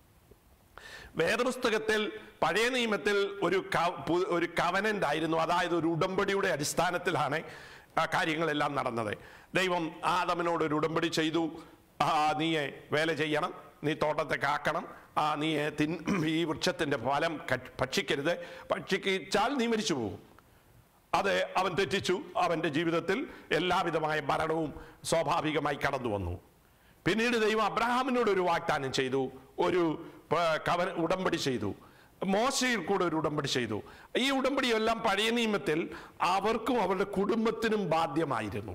വേദപുസ്തകത്തിൽ പഴയ നിയമത്തിൽ ഒരു ക- പു- ഒരു കവനന്റ് ആയിരുന്നു അതായത് ഒരു ഉടമ്പടിയുടെ അടിസ്ഥാനത്തിലാണ് ആ കാര്യങ്ങളെല്ലാം നടന്നത് ദൈവം ആദമനോട് ഒരു ഉടമ്പടി ചെയ്തു ആ, നീ വേല ചെയ്യണം നീ തോട്ടത്തെ കാക്കണം ആ നീ തിൻ ഈ വൃക്ഷത്തിന്റെ ഫലം ക- ഭക്ഷിക്കരുത് ഭക്ഷിച്ചാൽ നീ മരിച്ചു പോകും അത് അവൻ തെറ്റിച്ചു അവന്റെ ജീവിതത്തിൽ എല്ലാവിധമായ മരണവും സ്വാഭാവികമായി കടന്നു വന്നു പിന്നീട് ദൈവം അബ്രഹാമിനോട് ഒരു വാഗ്ദാനം ചെയ്തു ഒരു പ- കവന ഉടമ്പടി ചെയ്തു മോശയിൽ കൂടെ ഒരു ഉടമ്പടി ചെയ്തു ഈ ഉടമ്പടിയെല്ലാം പഴയ നിയമത്തിൽ അവർക്കും അവരുടെ കുടുംബത്തിനും ബാധ്യമായിരുന്നു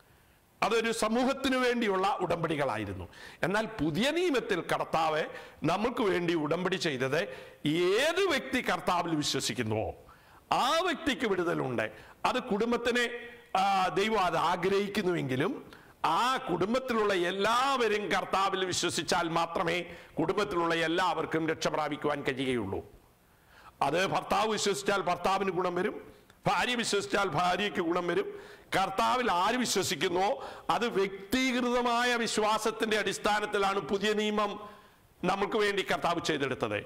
അതൊരു സമൂഹത്തിന് വേണ്ടിയുള്ള ഉടമ്പടികളായിരുന്നു എന്നാൽ പുതിയ നിയമത്തിൽ കർത്താവ് നമുക്ക് വേണ്ടി ഉടമ്പടി ചെയ്തത് ഏത് വ്യക്തി കർത്താവിൽ വിശ്വസിക്കുന്നുവോ ആ വ്യക്തിക്ക് വിടുതലുണ്ട് അത് കുടുംബത്തിനെ ആ, ദൈവം അത് ആഗ്രഹിക്കുന്നുവെങ്കിലും ആ കുടുംബത്തിലുള്ള എല്ലാവരും കർത്താവിൽ വിശ്വസിച്ചാൽ മാത്രമേ കുടുംബത്തിലുള്ള എല്ലാവർക്കും രക്ഷ പ്രാപിക്കുവാൻ കഴിയുകയുള്ളൂ അത് ഭർത്താവ് വിശ്വസിച്ചാൽ ഭർത്താവിന് ഗുണം വരും ഭാര്യ വിശ്വസിച്ചാൽ ഭാര്യയ്ക്ക് ഗുണം വരും കർത്താവിൽ ആര് വിശ്വസിക്കുന്നുവോ അത് വ്യക്തിഗതമായ വിശ്വാസത്തിന്റെ അടിസ്ഥാനത്തിലാണ് പുതിയ നിയമം നമുക്ക് വേണ്ടി കർത്താവ് ചെയ്തെടുത്തത്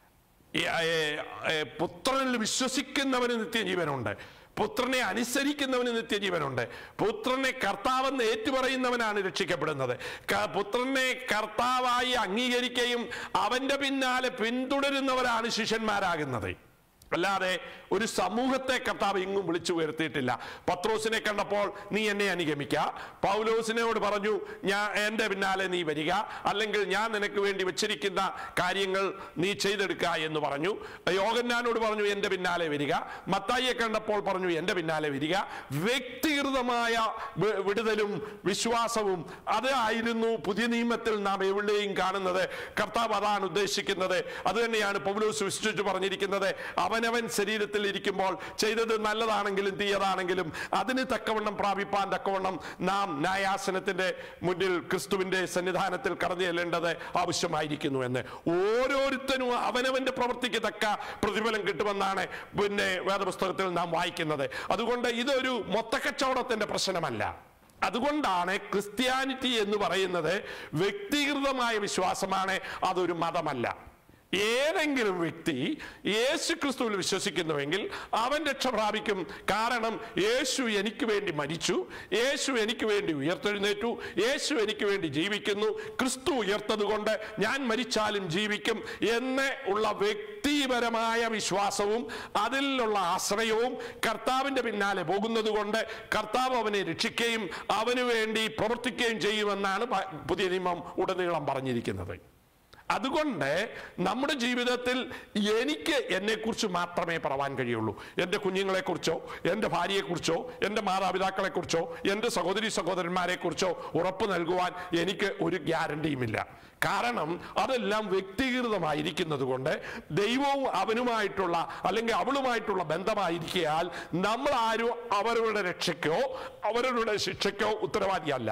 ഈ, ഏ, ഏ, പുത്രനിൽ വിശ്വസിക്കുന്നവന് നിത്യജീവനുണ്ട് പുത്രനെ അനുസരിക്കുന്നവന് നിത്യജീവനുണ്ട് പുത്രനെ കർത്താവെന്ന് ഏറ്റുപറയുന്നവനാണ് രക്ഷിക്കപ്പെടുന്നത് ക- പുത്രനെ കർത്താവായി അംഗീകരിക്കുകയും അവന്റെ പിന്നാലെ പിന്തുടരുന്നവരാണ് ശിഷ്യന്മാരാകുന്നത് അല്ലാതെ ഒരു സമൂഹത്തെ കർത്താവ് എങ്ങും വിളിച്ചു ഉയർത്തിയിട്ടില്ല പത്രോസിനെ കണ്ടപ്പോൾ നീ എന്നെ അനുഗമിക്ക പൗലോസിനോട് പറഞ്ഞു ഞാൻ എൻ്റെ പിന്നാലെ നീ വരിക അല്ലെങ്കിൽ ഞാൻ നിനക്ക് വേണ്ടി വെച്ചിരിക്കുന്ന കാര്യങ്ങൾ നീ ചെയ്തെടുക്കുക എന്ന് പറഞ്ഞു യോഗന്നാനോട് പറഞ്ഞു എൻ്റെ പിന്നാലെ വരിക മത്തായിയെ കണ്ടപ്പോൾ പറഞ്ഞു എൻ്റെ പിന്നാലെ വരിക വ്യക്തിഗതമായ വി- വിടുതലും വിശ്വാസവും അത് ആയിരുന്നു പുതിയ നിയമത്തിൽ നാം എവിടെയും കാണുന്നത് കർത്താവ് അതാണ് ഉദ്ദേശിക്കുന്നത് അത് തന്നെയാണ് പൗലോസ് വിശ്വസിച്ച് പറഞ്ഞിരിക്കുന്നത് അവനവൻ ശരീരത്തിൽ ഇരിക്കുമ്പോൾ ചെയ്തത് നല്ലതാണെങ്കിലും തീയതാണെങ്കിലും അതിന് തക്കവണ്ണം പ്രാപിപ്പാൻ തക്കവണ്ണം നാം ന്യായാസനത്തിന്റെ മുന്നിൽ ക്രിസ്തുവിന്റെ സന്നിധാനത്തിൽ കടന്നു ചെല്ലേണ്ടത് ആവശ്യമായിരിക്കുന്നു എന്ന് ഓരോരുത്തരും അവനവന്റെ പ്രവൃത്തിക്ക് തക്ക പ്രതിഫലം കിട്ടുമെന്നാണ് പിന്നെ വേദപുസ്തകത്തിൽ നാം വായിക്കുന്നത് അതുകൊണ്ട് ഇതൊരു മൊത്തക്കച്ചവടത്തിന്റെ പ്രശ്നമല്ല അതുകൊണ്ടാണ് ക്രിസ്ത്യാനിറ്റി എന്ന് പറയുന്നത് വ്യക്തിഗതമായ വിശ്വാസമാണ് അതൊരു മതമല്ല ഏതെങ്കിലും വ്യക്തി യേശു ക്രിസ്തുവിൽ വിശ്വസിക്കുന്നുവെങ്കിൽ അവൻ രക്ഷ പ്രാപിക്കും കാരണം യേശു എനിക്ക് വേണ്ടി മരിച്ചു യേശു എനിക്ക് വേണ്ടി ഉയർത്തെഴുന്നേറ്റു യേശു എനിക്ക് വേണ്ടി ജീവിക്കുന്നു ക്രിസ്തു ഉയർത്തതുകൊണ്ട് ഞാൻ മരിച്ചാലും ജീവിക്കും എന്ന് ഉള്ള വ്യക്തിപരമായ വിശ്വാസവും അതിലുള്ള ആശ്രയവും കർത്താവിന്റെ പിന്നാലെ പോകുന്നത് കൊണ്ട് കർത്താവ് അവനെ രക്ഷിക്കുകയും അവന് വേണ്ടി പ്രവർത്തിക്കുകയും ചെയ്യുമെന്നാണ് പ- പുതിയ നിയമം ഉടനീളം പറഞ്ഞിരിക്കുന്നത് അതുകൊണ്ട് നമ്മുടെ ജീവിതത്തിൽ എനിക്ക് എന്നെക്കുറിച്ച് മാത്രമേ പറവാൻ കഴിയുള്ളൂ എൻ്റെ കുഞ്ഞുങ്ങളെക്കുറിച്ചോ എൻ്റെ ഭാര്യയെക്കുറിച്ചോ എൻ്റെ മാതാപിതാക്കളെക്കുറിച്ചോ എൻ്റെ സഹോദരി സഹോദരന്മാരെക്കുറിച്ചോ ഉറപ്പ് നൽകുവാൻ എനിക്ക് ഒരു ഗ്യാരണ്ടിയുമില്ല കാരണം അതെല്ലാം വ്യക്തിഗതമായിരിക്കുന്നത് കൊണ്ട് ദൈവവും അവനുമായിട്ടുള്ള അല്ലെങ്കിൽ അവളുമായിട്ടുള്ള ബന്ധമായിരിക്കയാൽ നമ്മൾ ആരും അവരുടെ രക്ഷയ്ക്കോ അവരുടെ ശിക്ഷയ്ക്കോ ഉത്തരവാദിയല്ല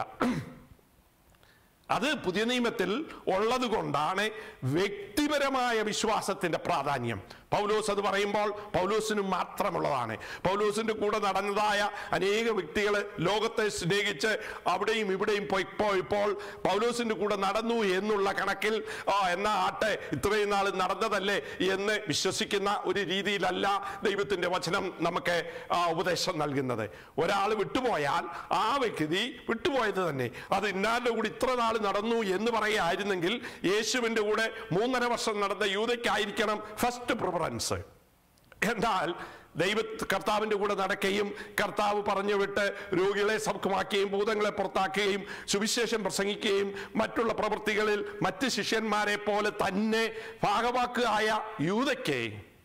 അത് പുതിയ നിയമത്തിൽ ഉള്ളത് കൊണ്ടാണ് വ്യക്തിപരമായ വിശ്വാസത്തിന്റെ പ്രാധാന്യം പൗലോസ് അത് പറയുമ്പോൾ പൗലോസിന് മാത്രമുള്ളതാണ് പൗലോസിന്റെ കൂടെ നടന്നതായ അനേക വ്യക്തികൾ ലോകത്തെ സ്നേഹിച്ച് അവിടെയും ഇവിടെയും പോയി പോയപ്പോൾ പൗലോസിന്റെ കൂടെ നടന്നു എന്നുള്ള കണക്കിൽ ആ എന്നാ ആട്ടെ ഇത്രയും നാൾ നടന്നതല്ലേ എന്ന് വിശ്വസിക്കുന്ന ഒരു രീതിയിലല്ല ദൈവത്തിന്റെ വചനം നമുക്ക് ആ, ഉപദേശം നൽകുന്നത് ഒരാൾ വിട്ടുപോയാൽ ആ വ്യക്തി വിട്ടുപോയത് തന്നെ അത് ഇന്നാരുടെ കൂടെ ഇത്ര നാൾ നടന്നു എന്ന് പറയുകയായിരുന്നെങ്കിൽ യേശുവിന്റെ കൂടെ മൂന്നര വർഷം നടന്ന യൂതയ്ക്കായിരിക്കണം ഫസ്റ്റ് പ്രിഫറൻസ് എന്നാൽ ദൈവ കർത്താവിന്റെ കൂടെ നടക്കുകയും കർത്താവ് പറഞ്ഞു വിട്ട് രോഗികളെ സൗഖ്യമാക്കുകയും ഭൂതങ്ങളെ പുറത്താക്കുകയും സുവിശേഷം പ്രസംഗിക്കുകയും മറ്റുള്ള പ്രവൃത്തികളിൽ മറ്റ് ശിഷ്യന്മാരെ പോലെ തന്നെ ഭാഗവാക്കായ യൂതയ്ക്ക്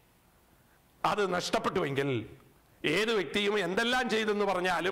അത് നഷ്ടപ്പെട്ടുവെങ്കിൽ ഏത് വ്യക്തിയും എന്തെല്ലാം ചെയ്തെന്ന് പറഞ്ഞാലും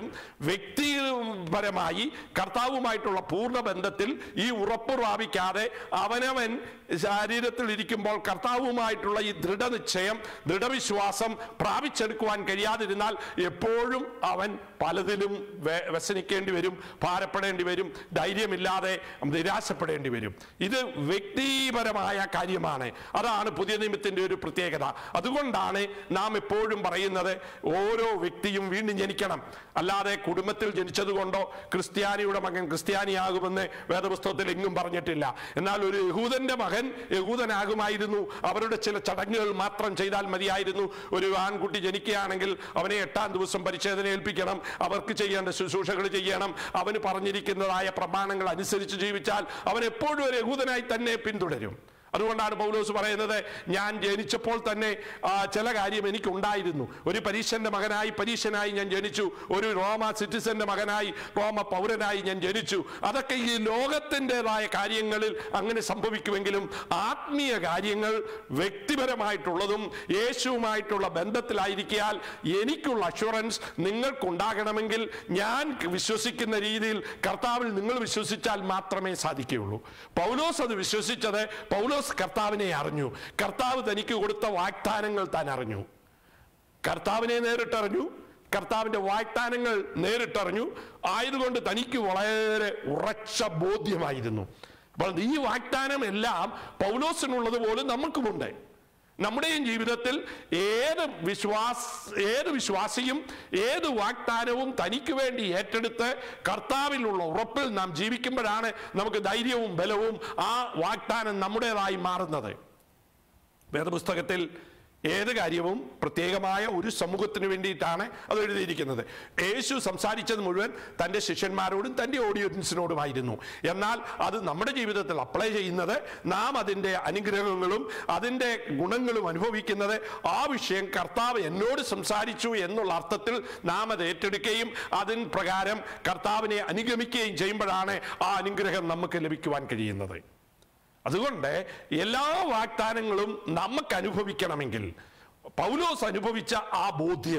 വ്യക്തിപരമായി കർത്താവുമായിട്ടുള്ള പൂർണ്ണ ബന്ധത്തിൽ ഈ ഉറപ്പ് പ്രാപിക്കാതെ അവനവൻ ശരീരത്തിൽ ഇരിക്കുമ്പോൾ കർത്താവുമായിട്ടുള്ള ഈ ദൃഢനിശ്ചയം ദൃഢവിശ്വാസം പ്രാപിച്ചെടുക്കുവാൻ കഴിയാതിരുന്നാൽ എപ്പോഴും അവൻ പലതിലും വെ- വ്യസനിക്കേണ്ടി വരും ഭാരപ്പെടേണ്ടി വരും ധൈര്യമില്ലാതെ നിരാശപ്പെടേണ്ടി വരും ഇത് വ്യക്തിപരമായ കാര്യമാണ് അതാണ് പുതിയ നിയമത്തിന്റെ ഒരു പ്രത്യേകത അതുകൊണ്ടാണ് നാം എപ്പോഴും പറയുന്നത് ഓരോ വ്യക്തിയും വീണ്ടും ജനിക്കണം അല്ലാതെ കുടുംബത്തിൽ ജനിച്ചതുകൊണ്ടോ ക്രിസ്ത്യാനിയുടെ മകൻ ക്രിസ്ത്യാനിയാകുമെന്ന് വേദപുസ്തകത്തിൽ എങ്ങും പറഞ്ഞിട്ടില്ല എന്നാൽ ഒരു യഹൂദന്റെ മകൻ യഹൂദനാകുമായിരുന്നു അവരുടെ ചില ചടങ്ങുകൾ മാത്രം ചെയ്താൽ മതിയായിരുന്നു ഒരു ആൺകുട്ടി ജനിക്കുകയാണെങ്കിൽ അവനെ എട്ടാം ദിവസം പരിച്ഛേദന ഏൽപ്പിക്കണം അവർക്ക് ചെയ്യേണ്ട ശുശ്രൂഷകൾ ചെയ്യണം അവന് പറഞ്ഞിരിക്കുന്നതായ പ്രമാണങ്ങൾ അനുസരിച്ച് ജീവിച്ചാൽ അവൻ എപ്പോഴും ഒരു യഹൂദനായി തന്നെ പിന്തുടരും അതുകൊണ്ടാണ് പൗലോസ് പറയുന്നത് ഞാൻ ജനിച്ചപ്പോൾ തന്നെ ആ, ചില കാര്യം എനിക്കുണ്ടായിരുന്നു ഒരു പരീക്ഷന്റെ മകനായി പരീക്ഷനായി ഞാൻ ജനിച്ചു ഒരു റോമ സിറ്റിസന്റെ മകനായി റോമ പൗരനായി ഞാൻ ജനിച്ചു അതൊക്കെ ഈ ലോകത്തിൻ്റെതായ കാര്യങ്ങളിൽ അങ്ങനെ സംഭവിക്കുമെങ്കിലും ആത്മീയ കാര്യങ്ങൾ വ്യക്തിപരമായിട്ടുള്ളതും യേശുവുമായിട്ടുള്ള ബന്ധത്തിലായിരിക്കാൽ എനിക്കുള്ള അഷുറൻസ് നിങ്ങൾക്കുണ്ടാകണമെങ്കിൽ ഞാൻ വിശ്വസിക്കുന്ന രീതിയിൽ കർത്താവിൽ നിങ്ങൾ വിശ്വസിച്ചാൽ മാത്രമേ സാധിക്കുകയുള്ളൂ പൗലോസ് അത് വിശ്വസിച്ചത് പൗലോസ് കർത്താവിനെ അറിഞ്ഞു കർത്താവ് തനിക്ക് കൊടുത്ത വാഗ്ദാനങ്ങൾ താൻ അറിഞ്ഞു കർത്താവിനെ നേരിട്ടറിഞ്ഞു കർത്താവിന്റെ വാഗ്ദാനങ്ങൾ നേരിട്ടറിഞ്ഞു ആയതുകൊണ്ട് തനിക്ക് വളരെ ഉറച്ച ബോധ്യമായിരുന്നു അപ്പോൾ ഈ വാഗ്ദാനം എല്ലാം പൗലോസിനുള്ളത് പോലും നമുക്കുമുണ്ട് നമ്മുടെയും ജീവിതത്തിൽ ഏത് വിശ്വാസ ഏത് വിശ്വാസിയും ഏത് വാഗ്ദാനവും തനിക്ക് വേണ്ടി ഏറ്റെടുത്ത് കർത്താവിലുള്ള ഉറപ്പിൽ നാം ജീവിക്കുമ്പോഴാണ് നമുക്ക് ധൈര്യവും ബലവും ആ വാഗ്ദാനം നമ്മുടേതായി മാറുന്നത് വേദപുസ്തകത്തിൽ ഏത് കാര്യവും പ്രത്യേകമായ ഒരു സമൂഹത്തിന് വേണ്ടിയിട്ടാണ് അത് എഴുതിയിരിക്കുന്നത് യേശു സംസാരിച്ചത് മുഴുവൻ തൻ്റെ ശിഷ്യന്മാരോടും തൻ്റെ ഓഡിയൻസിനോടുമായിരുന്നു എന്നാൽ അത് നമ്മുടെ ജീവിതത്തിൽ അപ്ലൈ ചെയ്യുന്നത് നാം അതിൻ്റെ അനുഗ്രഹങ്ങളും അതിൻ്റെ ഗുണങ്ങളും അനുഭവിക്കുന്നത് ആ വിഷയം കർത്താവ് എന്നോട് സംസാരിച്ചു എന്നുള്ള അർത്ഥത്തിൽ നാം അത് ഏറ്റെടുക്കുകയും അതിന് പ്രകാരം കർത്താവിനെ അനുഗമിക്കുകയും ചെയ്യുമ്പോഴാണ് ആ അനുഗ്രഹം നമുക്ക് ലഭിക്കുവാൻ കഴിയുന്നത് അതുകൊണ്ട് എല്ലാ വാഗ്ദാനങ്ങളും നമുക്ക് അനുഭവിക്കണമെങ്കിൽ പൗലോസ് അനുഭവിച്ച ആ ബോധ്യം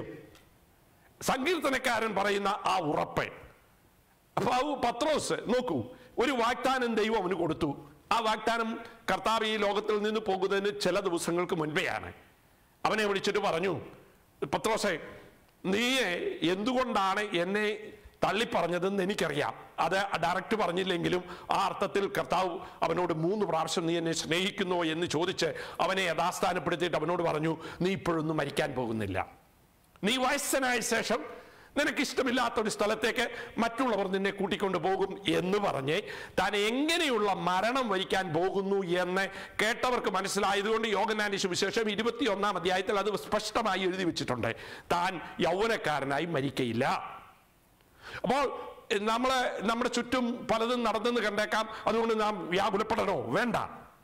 സങ്കീർത്തനക്കാരൻ പറയുന്ന ആ ഉറപ്പ് അപ്പൊ ആ പത്രോസ് നോക്കൂ ഒരു വാഗ്ദാനം ദൈവം അവന് കൊടുത്തു ആ വാഗ്ദാനം കർത്താവ് ഈ ലോകത്തിൽ നിന്ന് പോകുന്നതിന് ചില ദിവസങ്ങൾക്ക് മുൻപെയാണ് അവനെ വിളിച്ചിട്ട് പറഞ്ഞു പത്രോസെ നീ എന്തുകൊണ്ടാണ് എന്നെ തള്ളിപ്പറഞ്ഞതെന്ന് എനിക്കറിയാം അത് ഡയറക്റ്റ് പറഞ്ഞില്ലെങ്കിലും ആ അർത്ഥത്തിൽ കർത്താവ് അവനോട് മൂന്ന് പ്രാവശ്യം നീ എന്നെ സ്നേഹിക്കുന്നോ എന്ന് ചോദിച്ച് അവനെ യഥാസ്ഥാനപ്പെടുത്തിയിട്ട് അവനോട് പറഞ്ഞു നീ ഇപ്പോഴൊന്നും മരിക്കാൻ പോകുന്നില്ല നീ വയസ്സനായ ശേഷം നിനക്ക് ഇഷ്ടമില്ലാത്ത ഒരു സ്ഥലത്തേക്ക് മറ്റുള്ളവർ നിന്നെ കൂട്ടിക്കൊണ്ടു പോകും എന്ന് പറഞ്ഞ് താൻ എങ്ങനെയുള്ള മരണം വരിക്കാൻ പോകുന്നു എന്ന് കേട്ടവർക്ക് മനസ്സിലായതുകൊണ്ട് യോഗനാന്റെ സുവിശേഷം ഇരുപത്തിയൊന്നാം അധ്യായത്തിൽ അത് സ്പഷ്ടമായി എഴുതി വെച്ചിട്ടുണ്ട് താൻ യൗവനക്കാരനായി മരിക്കയില്ല അപ്പോൾ നമ്മളെ നമ്മുടെ ചുറ്റും പലതും നടന്നെന്ന് കണ്ടേക്കാം അതുകൊണ്ട് നാം വ്യാകുലപ്പെടണോ വേണ്ട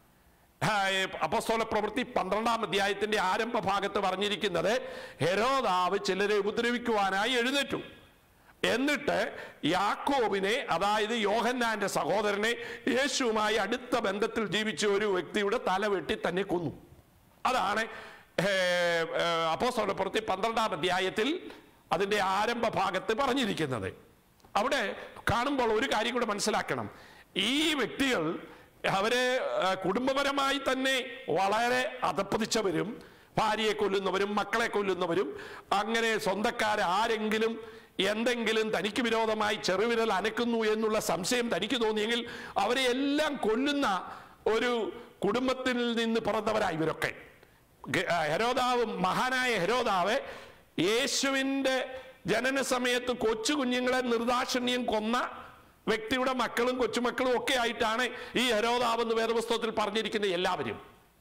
അപ്പസ്തോല പ്രവൃത്തി പന്ത്രണ്ടാം അധ്യായത്തിന്റെ ആരംഭ ഭാഗത്ത് പറഞ്ഞിരിക്കുന്നത് ഹെരോദാവ് ചിലരെ ഉപദ്രവിക്കുവാനായി എഴുന്നേറ്റു എന്നിട്ട് യാക്കോബിനെ അതായത് യോഹന്നാന്റെ സഹോദരനെ യേശുവുമായി അടുത്ത ബന്ധത്തിൽ ജീവിച്ച ഒരു വ്യക്തിയുടെ തല വെട്ടി തന്നെ കൊന്നു അതാണ് അപ്പോസ്തോല പ്രവൃത്തി പന്ത്രണ്ടാം അധ്യായത്തിൽ അതിന്റെ ആരംഭ ഭാഗത്ത് പറഞ്ഞിരിക്കുന്നത് അവിടെ കാണുമ്പോൾ ഒരു കാര്യം കൂടെ മനസ്സിലാക്കണം ഈ വ്യക്തികൾ അവരെ ആ, കുടുംബപരമായി തന്നെ വളരെ അധപ്പതിച്ചവരും ഭാര്യയെ കൊല്ലുന്നവരും മക്കളെ കൊല്ലുന്നവരും അങ്ങനെ സ്വന്തക്കാർ ആരെങ്കിലും എന്തെങ്കിലും തനിക്ക് വിരോധമായി ചെറുവിരൽ അനക്കുന്നു എന്നുള്ള സംശയം തനിക്ക് തോന്നിയെങ്കിൽ അവരെ എല്ലാം കൊല്ലുന്ന ഒരു കുടുംബത്തിൽ നിന്ന് പിറന്നവരായി ഇവരൊക്കെ ഗ- ആ, ഹെരോദാവ് മഹാനായ ഹെരോദാവ് യേശുവിൻ്റെ ജനന സമയത്ത് കൊച്ചു കുഞ്ഞുങ്ങളെ നിർദാക്ഷിണ്യം കൊന്ന വ്യക്തിയുടെ മക്കളും കൊച്ചുമക്കളും ഒക്കെ ആയിട്ടാണ് ഈ ഹെരോദാവ് എന്ന് വേദപുസ്തകത്തിൽ പറഞ്ഞിരിക്കുന്ന എല്ലാവരും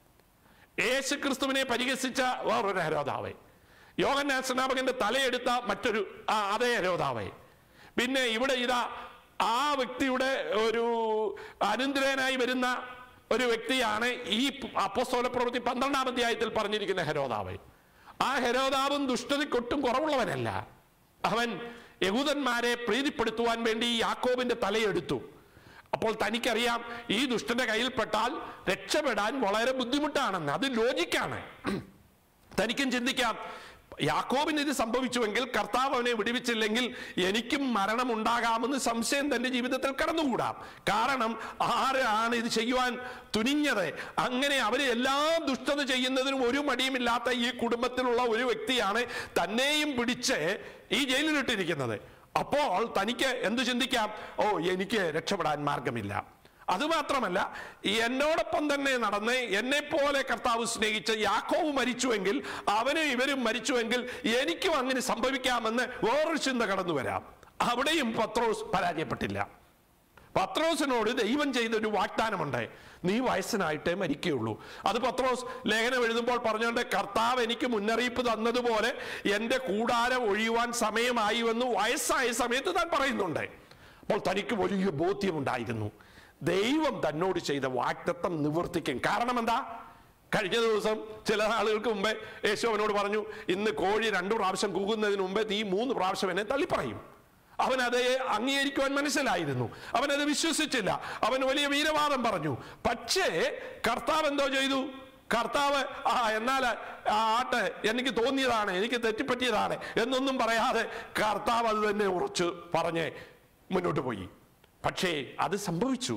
യേശു ക്രിസ്തുവിനെ പരിഹസിച്ച വേറൊരു ഹരോദാവേ യോഗന്നാ സ്നാപകന്റെ തലയെടുത്ത മറ്റൊരു ആ, അതേ ഹരോദാവേ പിന്നെ ഇവിടെ ഇതാ ആ വ്യക്തിയുടെ ഒരു അനന്തരനായി വരുന്ന ഒരു വ്യക്തിയാണ് ഈ അപ്പോസ്തോല പ്രവൃത്തി പന്ത്രണ്ടാം അധ്യായത്തിൽ പറഞ്ഞിരിക്കുന്ന ഹരോദാവ് ആ ഹരോദാവും ദുഷ്ടതയ്ക്കൊട്ടും കുറവുള്ളവനല്ല അവൻ യഹൂദന്മാരെ പ്രീതിപ്പെടുത്തുവാൻ വേണ്ടി ഈ യാക്കോബിന്റെ തലയെടുത്തു അപ്പോൾ തനിക്കറിയാം ഈ ദുഷ്ടന്റെ കയ്യിൽപ്പെട്ടാൽ രക്ഷപ്പെടാൻ വളരെ ബുദ്ധിമുട്ടാണെന്ന് അത് ലോജിക്കാണ് തനിക്കും ചിന്തിക്കാം യാക്കോബിന് ഇത് സംഭവിച്ചുവെങ്കിൽ കർത്താവ് അവനെ വിടുവിച്ചില്ലെങ്കിൽ എനിക്കും മരണം ഉണ്ടാകാമെന്ന് സംശയം തന്റെ ജീവിതത്തിൽ കടന്നുകൂടാം കാരണം ആരാണ് ഇത് ചെയ്യുവാൻ തുനിഞ്ഞത് അങ്ങനെ അവര് എല്ലാ ദുഷ്ടത ചെയ്യുന്നതിനും ഒരു മടിയുമില്ലാത്ത ഈ കുടുംബത്തിലുള്ള ഒരു വ്യക്തിയാണ് തന്നെയും പിടിച്ച് ഈ ജയിലിലിട്ടിരിക്കുന്നത് അപ്പോൾ തനിക്ക് എന്ത് ചിന്തിക്കാം ഓ എനിക്ക് രക്ഷപ്പെടാൻ മാർഗമില്ല അതുമാത്രമല്ല എന്നോടൊപ്പം തന്നെ നടന്ന് എന്നെ പോലെ കർത്താവ് സ്നേഹിച്ച യാക്കോവ് മരിച്ചുവെങ്കിൽ അവനും ഇവരും മരിച്ചുവെങ്കിൽ എനിക്കും അങ്ങനെ സംഭവിക്കാമെന്ന് വേറൊരു ചിന്ത കടന്നു വരാം അവിടെയും പത്രോസ് പരാജയപ്പെട്ടില്ല പത്രോസിനോട് ദൈവം ചെയ്തൊരു വാഗ്ദാനമുണ്ട് നീ വയസ്സനായിട്ടേ മരിക്കുകയുള്ളൂ അത് പത്രോസ് ലേഖനം എഴുതുമ്പോൾ പറഞ്ഞുകൊണ്ട് കർത്താവ് എനിക്ക് മുന്നറിയിപ്പ് തന്നതുപോലെ എൻ്റെ കൂടാരം ഒഴിയുവാൻ സമയമായി എന്ന് വയസ്സായ സമയത്ത് താൻ പറയുന്നുണ്ട് അപ്പോൾ തനിക്ക് വലിയ ബോധ്യമുണ്ടായിരുന്നു ദൈവം തന്നോട് ചെയ്ത വാഗ്ദത്തം നിവർത്തിക്കും കാരണം എന്താ കഴിഞ്ഞ ദിവസം ചില നാളുകൾക്ക് മുമ്പേ യേശു അവനോട് പറഞ്ഞു ഇന്ന് കോഴി രണ്ടു പ്രാവശ്യം കൂകുന്നതിന് മുമ്പേ നീ മൂന്ന് പ്രാവശ്യം എന്നെ തള്ളിപ്പറയും അവൻ അത് അംഗീകരിക്കുവാൻ മനസ്സിലായിരുന്നു അവൻ അത് വിശ്വസിച്ചില്ല അവൻ വലിയ വീരവാദം പറഞ്ഞു പക്ഷേ കർത്താവ് എന്തോ ചെയ്തു കർത്താവ് ആ എന്നാൽ ആ ആട്ടെ എനിക്ക് തോന്നിയതാണ് എനിക്ക് തെറ്റിപ്പറ്റിയതാണ് എന്നൊന്നും പറയാതെ കർത്താവ് അത് തന്നെ ഉറച്ചു പറഞ്ഞ് മുന്നോട്ട് പോയി പക്ഷേ അത് സംഭവിച്ചു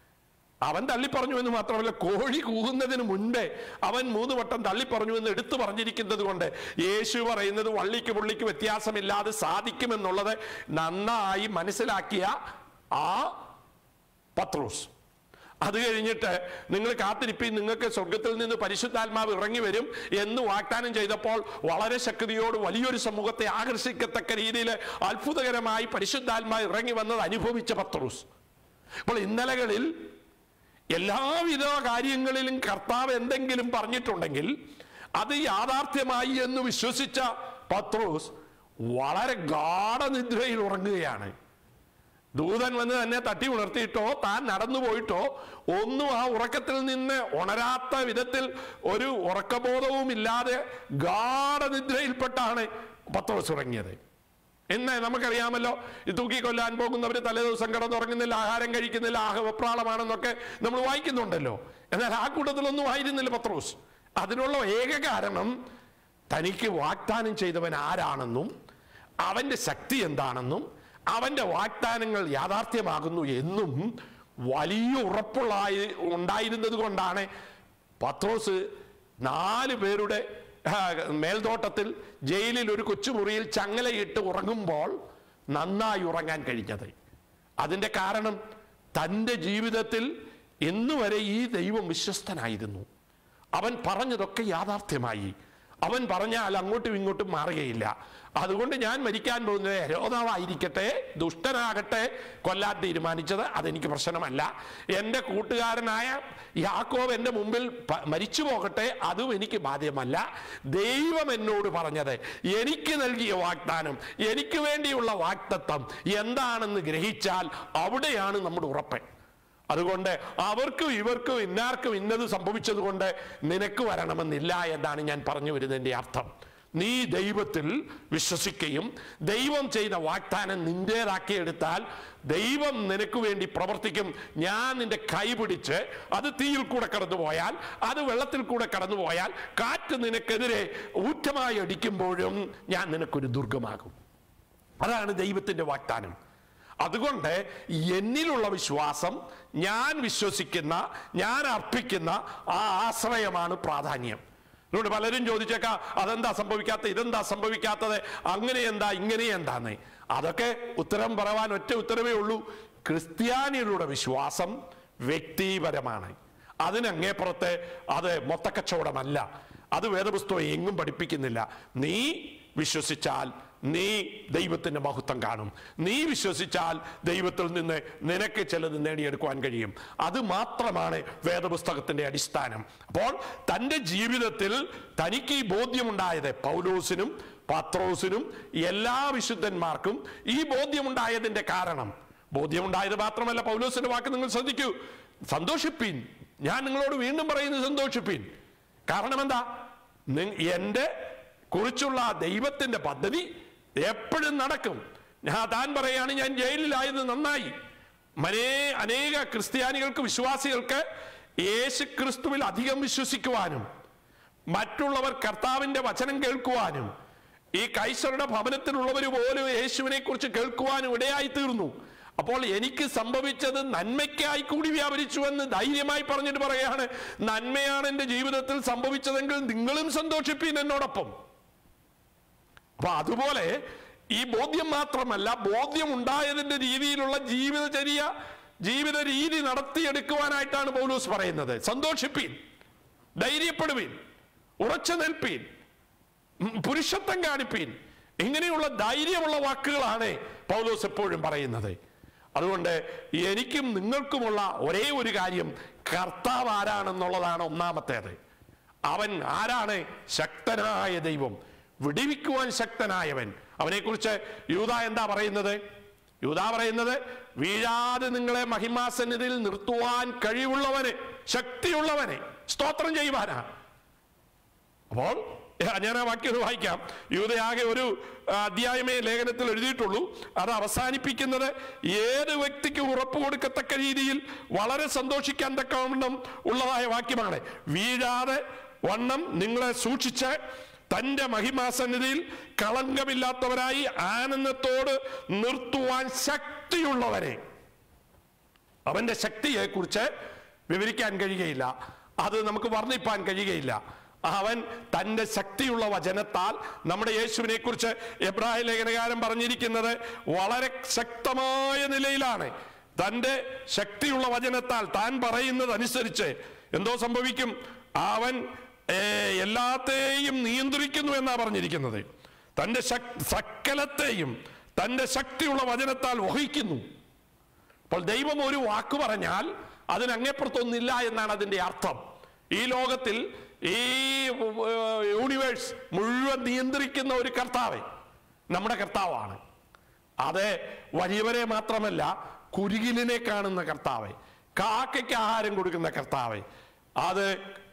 അവൻ തള്ളിപ്പറഞ്ഞു എന്ന് മാത്രമല്ല കോഴി കൂകുന്നതിന് മുൻപേ അവൻ മൂന്ന് വട്ടം തള്ളിപ്പറഞ്ഞു എന്ന് എടുത്തു പറഞ്ഞിരിക്കുന്നത് കൊണ്ട് യേശു പറയുന്നത് വള്ളിക്ക് പുള്ളിക്ക് വ്യത്യാസമില്ലാതെ സാധിക്കുമെന്നുള്ളത് നന്നായി മനസ്സിലാക്കിയ ആ പത്രോസ് അത് കഴിഞ്ഞിട്ട് നിങ്ങൾ കാത്തിരിപ്പി നിങ്ങൾക്ക് സ്വർഗത്തിൽ നിന്ന് പരിശുദ്ധാത്മാവ് ഇറങ്ങി വരും എന്ന് വാഗ്ദാനം ചെയ്തപ്പോൾ വളരെ ശക്തിയോട് വലിയൊരു സമൂഹത്തെ ആകർഷിക്കത്തക്ക രീതിയിൽ അത്ഭുതകരമായി പരിശുദ്ധാത്മാവ് ഇറങ്ങി വന്നത് അനുഭവിച്ച പത്രോസ് അപ്പോൾ ഇന്നലകളിൽ എല്ലാവിധ കാര്യങ്ങളിലും കർത്താവ് എന്തെങ്കിലും പറഞ്ഞിട്ടുണ്ടെങ്കിൽ അത് യാഥാർത്ഥ്യമായി എന്ന് വിശ്വസിച്ച പത്രോസ് വളരെ ഗാഠനിദ്രയിൽ ഉറങ്ങുകയാണ് ദൂതൻ വന്ന് തന്നെ തട്ടി ഉണർത്തിയിട്ടോ താൻ നടന്നു പോയിട്ടോ ഒന്നും ആ ഉറക്കത്തിൽ നിന്ന് ഉണരാത്ത വിധത്തിൽ ഒരു ഉറക്കബോധവും ഇല്ലാതെ ഗാഠനിദ്രയിൽപ്പെട്ടാണ് പത്രോസ് ഉറങ്ങിയത് എന്ന് നമുക്കറിയാമല്ലോ ഈ തൂക്കിക്കൊല്ലാൻ പോകുന്നവർ തലേദിവസം കിടന്നുറങ്ങുന്നില്ല ആഹാരം കഴിക്കുന്നില്ല ആഹ വെപ്രാളമാണെന്നൊക്കെ നമ്മൾ വായിക്കുന്നുണ്ടല്ലോ എന്നാൽ ആ കൂട്ടത്തിലൊന്നും ആയിരുന്നില്ല പത്രോസ് അതിനുള്ള ഏക കാരണം തനിക്ക് വാഗ്ദാനം ചെയ്തവൻ ആരാണെന്നും അവന്റെ ശക്തി എന്താണെന്നും അവന്റെ വാഗ്ദാനങ്ങൾ യാഥാർത്ഥ്യമാകുന്നു എന്നും വലിയ ഉറപ്പുള്ള ഉണ്ടായിരുന്നത് കൊണ്ടാണ് പത്രോസ് നാല് പേരുടെ ആ, മേൽതോട്ടത്തിൽ ജയിലിൽ ഒരു കൊച്ചുമുറിയിൽ ചങ്ങലയിട്ട് ഉറങ്ങുമ്പോൾ നന്നായി ഉറങ്ങാൻ കഴിഞ്ഞത് അതിൻ്റെ കാരണം തൻ്റെ ജീവിതത്തിൽ ഇന്നുവരെ ഈ ദൈവം വിശ്വസ്തനായിരുന്നു അവൻ പറഞ്ഞതൊക്കെ യാഥാർത്ഥ്യമായി അവൻ പറഞ്ഞാൽ അങ്ങോട്ടും ഇങ്ങോട്ടും മാറുകയില്ല അതുകൊണ്ട് ഞാൻ മരിക്കാൻ പോകുന്നത് ഹരോതാവായിരിക്കട്ടെ ദുഷ്ടനാകട്ടെ കൊല്ലാൻ തീരുമാനിച്ചത് അതെനിക്ക് പ്രശ്നമല്ല എൻ്റെ കൂട്ടുകാരനായ യാക്കോവ് എൻ്റെ മുമ്പിൽ പ- മരിച്ചു പോകട്ടെ അതും എനിക്ക് ബാധ്യമല്ല ദൈവം എന്നോട് പറഞ്ഞത് എനിക്ക് നൽകിയ വാഗ്ദാനം എനിക്ക് വേണ്ടിയുള്ള വാഗ്ദത്തം എന്താണെന്ന് ഗ്രഹിച്ചാൽ അവിടെയാണ് നമ്മുടെ ഉറപ്പ് അതുകൊണ്ട് അവർക്കും ഇവർക്കും ഇന്നാർക്കും ഇന്നത് സംഭവിച്ചത് കൊണ്ട് നിനക്ക് വരണമെന്നില്ല എന്നാണ് ഞാൻ പറഞ്ഞു വരുന്നതിൻ്റെ അർത്ഥം നീ ദൈവത്തിൽ വിശ്വസിക്കുകയും ദൈവം ചെയ്ത വാഗ്ദാനം നിന്റേതാക്കി എടുത്താൽ ദൈവം നിനക്ക് വേണ്ടി പ്രവർത്തിക്കും ഞാൻ നിന്റെ കൈ പിടിച്ച് അത് തീയിൽ കൂടെ കടന്നു പോയാൽ അത് വെള്ളത്തിൽ കൂടെ കടന്നു പോയാൽ കാറ്റ് നിനക്കെതിരെ ഊറ്റമായി അടിക്കുമ്പോഴും ഞാൻ നിനക്കൊരു ദുർഗമാകും അതാണ് ദൈവത്തിന്റെ വാഗ്ദാനം അതുകൊണ്ട് എന്നിലുള്ള വിശ്വാസം ഞാൻ വിശ്വസിക്കുന്ന ഞാൻ അർപ്പിക്കുന്ന ആ ആശ്രയമാണ് പ്രാധാന്യം അതുകൊണ്ട് പലരും ചോദിച്ചേക്കാം അതെന്താ സംഭവിക്കാത്ത ഇതെന്താ സംഭവിക്കാത്തത് അങ്ങനെ എന്താ ഇങ്ങനെ എന്താന്ന് അതൊക്കെ ഉത്തരം പറയാൻ ഒറ്റ ഉത്തരവേ ഉള്ളൂ ക്രിസ്ത്യാനികളുടെ വിശ്വാസം വ്യക്തിപരമാണ് അതിനങ്ങേപ്പുറത്ത് അത് മൊത്തക്കച്ചവടമല്ല അത് വേദപുസ്തകം എങ്ങും പഠിപ്പിക്കുന്നില്ല നീ വിശ്വസിച്ചാൽ നീ ദൈവത്തിന്റെ മഹത്വം കാണും നീ വിശ്വസിച്ചാൽ ദൈവത്തിൽ നിന്ന് നിനക്ക് ചിലത് നേടിയെടുക്കുവാൻ കഴിയും അത് മാത്രമാണ് വേദപുസ്തകത്തിന്റെ അടിസ്ഥാനം അപ്പോൾ തൻ്റെ ജീവിതത്തിൽ തനിക്ക് ഈ ബോധ്യമുണ്ടായത് പൗലോസിനും പത്രോസിനും എല്ലാ വിശുദ്ധന്മാർക്കും ഈ ബോധ്യമുണ്ടായതിന്റെ കാരണം ബോധ്യമുണ്ടായത് മാത്രമല്ല പൗലോസിന്റെ വാക്ക് നിങ്ങൾ ശ്രദ്ധിക്കൂ സന്തോഷിപ്പീൻ ഞാൻ നിങ്ങളോട് വീണ്ടും പറയുന്നത് സന്തോഷിപ്പീൻ കാരണം എന്താ നി- എൻ്റെ കുറിച്ചുള്ള ആ ദൈവത്തിന്റെ പദ്ധതി എപ്പോഴും നടക്കും ഞാൻ താൻ പറയാണ് ഞാൻ ജയിലിലായത് നന്നായി മനേ അനേക ക്രിസ്ത്യാനികൾക്ക് വിശ്വാസികൾക്ക് യേശു ക്രിസ്തുവിൽ അധികം വിശ്വസിക്കുവാനും മറ്റുള്ളവർ കർത്താവിന്റെ വചനം കേൾക്കുവാനും ഈ കൈസറുടെ ഭവനത്തിലുള്ളവർ പോലും യേശുവിനെ കുറിച്ച് കേൾക്കുവാനും ഇടയായി തീർന്നു അപ്പോൾ എനിക്ക് സംഭവിച്ചത് നന്മയ്ക്കായി കൂടി വ്യാപരിച്ചു എന്ന് ധൈര്യമായി പറഞ്ഞിട്ട് പറയാണ് നന്മയാണ് എൻ്റെ ജീവിതത്തിൽ സംഭവിച്ചതെങ്കിൽ നിങ്ങളും സന്തോഷിപ്പീൻ എന്നോടൊപ്പം അപ്പൊ അതുപോലെ ഈ ബോധ്യം മാത്രമല്ല ബോധ്യം ഉണ്ടായതിന്റെ രീതിയിലുള്ള ജീവിതചര്യ ജീവിത രീതി നടത്തിയെടുക്കുവാനായിട്ടാണ് പൗലൂസ് പറയുന്നത് സന്തോഷിപ്പീൻ ധൈര്യപ്പെടുവീൻ ഉറച്ചു നിൽപ്പീൻ ഉം, പുരുഷത്വം കാണിപ്പീൻ ഇങ്ങനെയുള്ള ധൈര്യമുള്ള വാക്കുകളാണ് പൗലോസ് എപ്പോഴും പറയുന്നത് അതുകൊണ്ട് എനിക്കും നിങ്ങൾക്കുമുള്ള ഒരേ ഒരു കാര്യം കർത്താവ് ആരാണെന്നുള്ളതാണ് ഒന്നാമത്തേത് അവൻ ആരാണ് ശക്തനായ ദൈവം വിടിവിക്കുവാൻ ശക്തനായവൻ അവനെക്കുറിച്ച് യൂത എന്താ പറയുന്നത് യൂത പറയുന്നത് വീഴാതെ നിങ്ങളെ മഹിമാസന്നിധിയിൽ നിർത്തുവാൻ കഴിവുള്ളവന് ശക്തിയുള്ളവനെ സ്തോത്രം ചെയ്യുവാനാ അപ്പോൾ ഏഹ്, ഞാൻ ആ വാക്യം ഒന്ന് വായിക്കാം യൂതയാകെ ഒരു ആ, അധ്യായമേ ലേഖനത്തിൽ എഴുതിയിട്ടുള്ളൂ അത് അവസാനിപ്പിക്കുന്നത് ഏത് വ്യക്തിക്ക് ഉറപ്പ് കൊടുക്കത്തക്ക രീതിയിൽ വളരെ സന്തോഷിക്കാൻ തക്കവണ്ണം ഉള്ളതായ വാക്യമാണ് വീഴാതെ വണ്ണം നിങ്ങളെ സൂക്ഷിച്ച് തന്റെ മഹിമാസന്നിധിയിൽ കളങ്കമില്ലാത്തവരായി ആനന്ദത്തോട് നിർത്തുവാൻ ശക്തിയുള്ളവരെ അവന്റെ ശക്തിയെ കുറിച്ച് വിവരിക്കാൻ കഴിയുകയില്ല അത് നമുക്ക് വർണ്ണിപ്പാൻ കഴിയുകയില്ല അവൻ തന്റെ ശക്തിയുള്ള വചനത്താൽ നമ്മുടെ യേശുവിനെ കുറിച്ച് എബ്രായ ലേഖനകാരൻ പറഞ്ഞിരിക്കുന്നത് വളരെ ശക്തമായ നിലയിലാണ് തന്റെ ശക്തിയുള്ള വചനത്താൽ താൻ പറയുന്നത് അനുസരിച്ച് എന്തോ സംഭവിക്കും അവൻ ഏ, എല്ലാത്തെയും നിയന്ത്രിക്കുന്നു എന്നാ പറഞ്ഞിരിക്കുന്നത് തന്റെ ശക്- സകലത്തെയും തന്റെ ശക്തിയുള്ള വചനത്താൽ വഹിക്കുന്നു അപ്പോൾ ദൈവം ഒരു വാക്ക് പറഞ്ഞാൽ അതിനങ്ങേപ്പുറത്തൊന്നില്ല എന്നാണ് അതിന്റെ അർത്ഥം ഈ ലോകത്തിൽ ഈ ഏർ, യൂണിവേഴ്സ് മുഴുവൻ നിയന്ത്രിക്കുന്ന ഒരു കർത്താവ് നമ്മുടെ കർത്താവാണ് അത് വലിയവരെ മാത്രമല്ല കുരുകിലിനെ കാണുന്ന കർത്താവ് കാക്കയ്ക്ക് ആഹാരം കൊടുക്കുന്ന കർത്താവ് അത്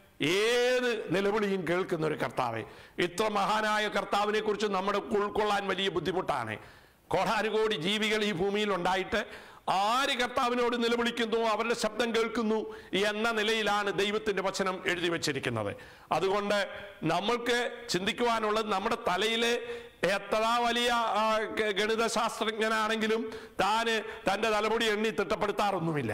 ഏത് നിലവിളിയും കേൾക്കുന്ന ഒരു കർത്താവ് ഇത്ര മഹാനായ കർത്താവിനെ കുറിച്ച് നമ്മുടെ ഉൾക്കൊള്ളാൻ വലിയ ബുദ്ധിമുട്ടാണ് കോടാനുകോടി ജീവികൾ ഈ ഭൂമിയിൽ ഉണ്ടായിട്ട് ആര് കർത്താവിനോട് നിലവിളിക്കുന്നു അവരുടെ ശബ്ദം കേൾക്കുന്നു എന്ന നിലയിലാണ് ദൈവത്തിന്റെ വചനം എഴുതി വച്ചിരിക്കുന്നത് അതുകൊണ്ട് നമ്മൾക്ക് ചിന്തിക്കുവാനുള്ളത് നമ്മുടെ തലയിലെ എത്ര വലിയ ആ, ഗ- ഗണിത ശാസ്ത്രജ്ഞനാണെങ്കിലും താന് തന്റെ തലമുടി എണ്ണി തിട്ടപ്പെടുത്താറൊന്നുമില്ല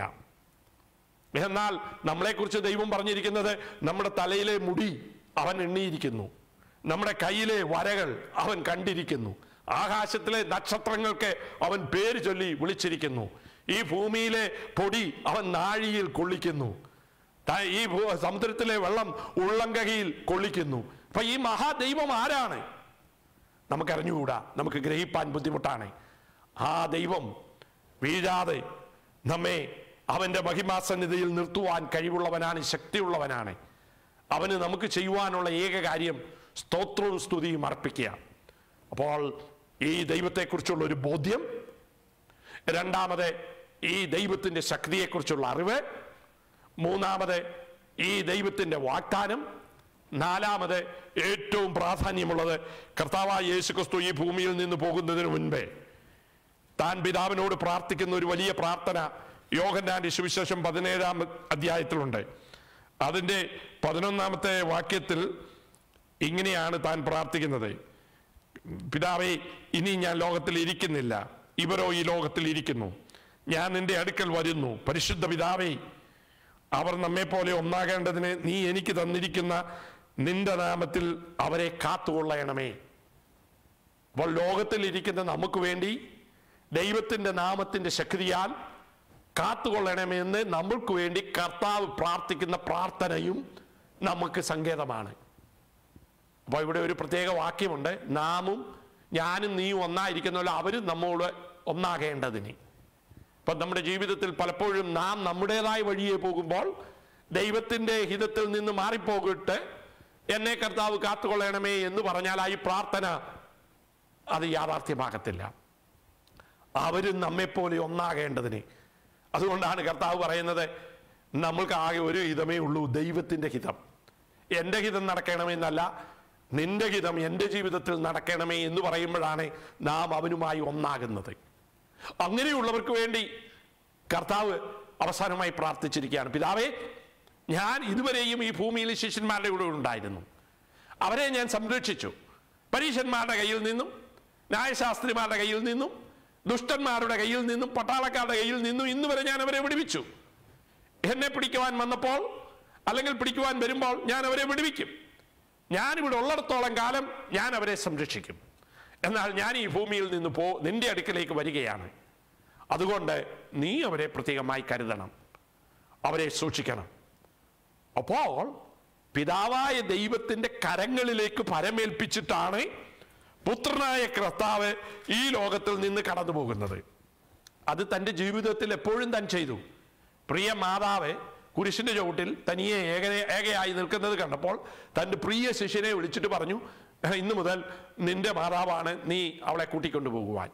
എന്നാൽ നമ്മളെക്കുറിച്ച് ദൈവം പറഞ്ഞിരിക്കുന്നത് നമ്മുടെ തലയിലെ മുടി അവൻ എണ്ണിയിരിക്കുന്നു നമ്മുടെ കയ്യിലെ വരകൾ അവൻ കണ്ടിരിക്കുന്നു ആകാശത്തിലെ നക്ഷത്രങ്ങൾക്ക് അവൻ പേര് ചൊല്ലി വിളിച്ചിരിക്കുന്നു ഈ ഭൂമിയിലെ പൊടി അവൻ നാഴിയിൽ കൊള്ളിക്കുന്നു ത- ഈ ഭൂ- സമുദ്രത്തിലെ വെള്ളം ഉള്ളംകകയിൽ കൊള്ളിക്കുന്നു അപ്പൊ ഈ മഹാദൈവം ആരാണ് നമുക്കറിഞ്ഞുകൂടാ നമുക്ക് ഗ്രഹിപ്പാൻ ബുദ്ധിമുട്ടാണ് ആ ദൈവം വീഴാതെ നമ്മെ അവന്റെ മഹിമാസന്നിധിയിൽ നിർത്തുവാൻ കഴിവുള്ളവനാണ് ശക്തിയുള്ളവനാണ് അവന് നമുക്ക് ചെയ്യുവാനുള്ള ഏക കാര്യം സ്തോത്രവും സ്തുതിയും അർപ്പിക്കുക അപ്പോൾ ഈ ദൈവത്തെക്കുറിച്ചുള്ള ഒരു ബോധ്യം രണ്ടാമത് ഈ ദൈവത്തിന്റെ ശക്തിയെക്കുറിച്ചുള്ള അറിവ് മൂന്നാമത് ഈ ദൈവത്തിന്റെ വാഗ്ദാനം നാലാമത് ഏറ്റവും പ്രാധാന്യമുള്ളത് കർത്താവായ യേശു ക്രിസ്തു ഈ ഭൂമിയിൽ നിന്ന് പോകുന്നതിന് മുൻപേ താൻ പിതാവിനോട് പ്രാർത്ഥിക്കുന്ന ഒരു വലിയ പ്രാർത്ഥന യോഹന്നാന്റെ സുവിശേഷം പതിനേഴാം അധ്യായത്തിലുണ്ട് അതിൻ്റെ പതിനൊന്നാമത്തെ വാക്യത്തിൽ ഇങ്ങനെയാണ് താൻ പ്രാർത്ഥിക്കുന്നത് പിതാവേ ഇനി ഞാൻ ലോകത്തിൽ ഇരിക്കുന്നില്ല ഇവരോ ഈ ലോകത്തിൽ ഇരിക്കുന്നു ഞാൻ നിന്റെ അടുക്കൽ വരുന്നു പരിശുദ്ധ പിതാവേ അവർ നമ്മെ പോലെ ഒന്നാകേണ്ടതിന് നീ എനിക്ക് തന്നിരിക്കുന്ന നിന്റെ നാമത്തിൽ അവരെ കാത്തുകൊള്ളണമേ അപ്പോൾ ലോകത്തിൽ ഇരിക്കുന്ന നമുക്ക് വേണ്ടി ദൈവത്തിന്റെ നാമത്തിന്റെ ശക്തിയാൽ കാത്തുകൊള്ളണമെന്ന് നമ്മൾക്ക് വേണ്ടി കർത്താവ് പ്രാർത്ഥിക്കുന്ന പ്രാർത്ഥനയും നമുക്ക് സങ്കേതമാണ് അപ്പോൾ ഇവിടെ ഒരു പ്രത്യേക വാക്യമുണ്ട് നാമും ഞാനും നീയും ഒന്നായിരിക്കുന്നല്ലോ അവരും നമ്മോട് ഒന്നാകേണ്ടതിന് ഇപ്പം നമ്മുടെ ജീവിതത്തിൽ പലപ്പോഴും നാം നമ്മുടേതായ വഴിയെ പോകുമ്പോൾ ദൈവത്തിൻ്റെ ഹിതത്തിൽ നിന്ന് മാറിപ്പോകട്ടെ എന്നെ കർത്താവ് കാത്തുകൊള്ളണമേ എന്ന് പറഞ്ഞാൽ ആ ഈ പ്രാർത്ഥന അത് യാഥാർത്ഥ്യമാകത്തില്ല അവരും നമ്മെപ്പോലെ ഒന്നാകേണ്ടതിന് അതുകൊണ്ടാണ് കർത്താവ് പറയുന്നത് നമ്മൾക്ക് ആകെ ഒരു ഹിതമേ ഉള്ളൂ ദൈവത്തിൻ്റെ ഹിതം എൻ്റെ ഹിതം നടക്കണമെന്നല്ല നിന്റെ ഹിതം എൻ്റെ ജീവിതത്തിൽ നടക്കണമേ എന്ന് പറയുമ്പോഴാണ് നാം അവനുമായി ഒന്നാകുന്നത് അങ്ങനെയുള്ളവർക്ക് വേണ്ടി കർത്താവ് അവസാനമായി പ്രാർത്ഥിച്ചിരിക്കുകയാണ് പിതാവേ ഞാൻ ഇതുവരെയും ഈ ഭൂമിയിൽ ശിഷ്യന്മാരുടെ കൂടെ ഉണ്ടായിരുന്നു അവരെ ഞാൻ സംരക്ഷിച്ചു പരീക്ഷന്മാരുടെ കയ്യിൽ നിന്നും ന്യായശാസ്ത്രിമാരുടെ കയ്യിൽ നിന്നും ദുഷ്ടന്മാരുടെ കയ്യിൽ നിന്നും പട്ടാളക്കാരുടെ കയ്യിൽ നിന്നും ഇന്ന് വരെ ഞാൻ അവരെ വിടുവിച്ചു എന്നെ പിടിക്കുവാൻ വന്നപ്പോൾ അല്ലെങ്കിൽ പിടിക്കുവാൻ വരുമ്പോൾ ഞാൻ അവരെ വിടുവിക്കും ഞാനിവിടെ ഉള്ളിടത്തോളം കാലം ഞാൻ അവരെ സംരക്ഷിക്കും എന്നാൽ ഞാൻ ഈ ഭൂമിയിൽ നിന്ന് പോ നിന്റെ അടുക്കലേക്ക് വരികയാണ് അതുകൊണ്ട് നീ അവരെ പ്രത്യേകമായി കരുതണം അവരെ സൂക്ഷിക്കണം അപ്പോൾ പിതാവായ ദൈവത്തിന്റെ കരങ്ങളിലേക്ക് പരമേൽപ്പിച്ചിട്ടാണ് പുത്രനായ കർത്താവ് ഈ ലോകത്തിൽ നിന്ന് കടന്നു പോകുന്നത് അത് തൻ്റെ ജീവിതത്തിൽ എപ്പോഴും താൻ ചെയ്തു പ്രിയ മാതാവ് കുരിശിന്റെ ചുവട്ടിൽ തനിയെ ഏക ഏകയായി നിൽക്കുന്നത് കണ്ടപ്പോൾ തൻ്റെ പ്രിയ ശിഷ്യനെ വിളിച്ചിട്ട് പറഞ്ഞു ഇന്നു മുതൽ നിന്റെ മാതാവാണ് നീ അവളെ കൂട്ടിക്കൊണ്ടു പോകുവാൻ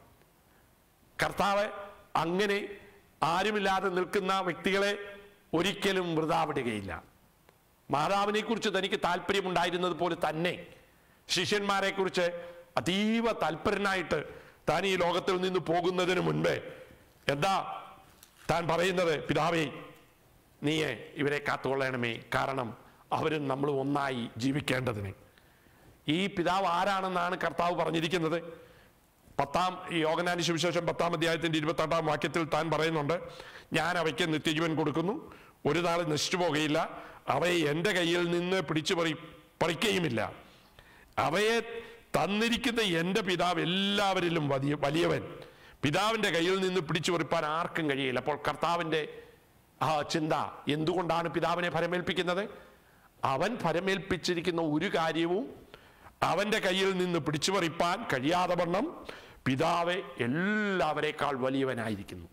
കർത്താവ് അങ്ങനെ ആരുമില്ലാതെ നിൽക്കുന്ന വ്യക്തികളെ ഒരിക്കലും വൃതാ വിടുകയില്ല മാതാവിനെ കുറിച്ച് തനിക്ക് താല്പര്യമുണ്ടായിരുന്നത് പോലെ തന്നെ ശിഷ്യന്മാരെ കുറിച്ച് അതീവ താല്പര്യനായിട്ട് താൻ ഈ ലോകത്തിൽ നിന്ന് പോകുന്നതിന് മുൻപേ എന്താ താൻ പറയുന്നത് പിതാവേ നീയെ ഇവരെ കാത്തുകൊള്ളണമേ കാരണം അവരും നമ്മൾ ഒന്നായി ജീവിക്കേണ്ടതിന് ഈ പിതാവ് ആരാണെന്നാണ് കർത്താവ് പറഞ്ഞിരിക്കുന്നത് പത്താം ഈ യോഗനാനി സുവിശേഷം പത്താം അധ്യായത്തിന്റെ ഇരുപത്തെട്ടാം വാക്യത്തിൽ താൻ പറയുന്നുണ്ട് ഞാൻ അവയ്ക്ക് നിത്യജീവൻ കൊടുക്കുന്നു ഒരു നാൾ നശിച്ചു പോകുകയില്ല അവയെ എൻ്റെ കയ്യിൽ നിന്ന് പിടിച്ചു പറി പറിക്കുകയുമില്ല അവയെ തന്നിരിക്കുന്ന എൻ്റെ പിതാവ് എല്ലാവരിലും വലിയ വലിയവൻ പിതാവിൻ്റെ കയ്യിൽ നിന്ന് പിടിച്ചു പറിപ്പാൻ ആർക്കും കഴിയില്ല അപ്പോൾ കർത്താവിൻ്റെ ആ ചിന്ത എന്തുകൊണ്ടാണ് പിതാവിനെ ഫലമേൽപ്പിക്കുന്നത് അവൻ ഫലമേൽപ്പിച്ചിരിക്കുന്ന ഒരു കാര്യവും അവൻ്റെ കയ്യിൽ നിന്ന് പിടിച്ചു പറിപ്പാൻ കഴിയാതെ വണ്ണം പിതാവ് എല്ലാവരെക്കാൾ വലിയവനായിരിക്കുന്നു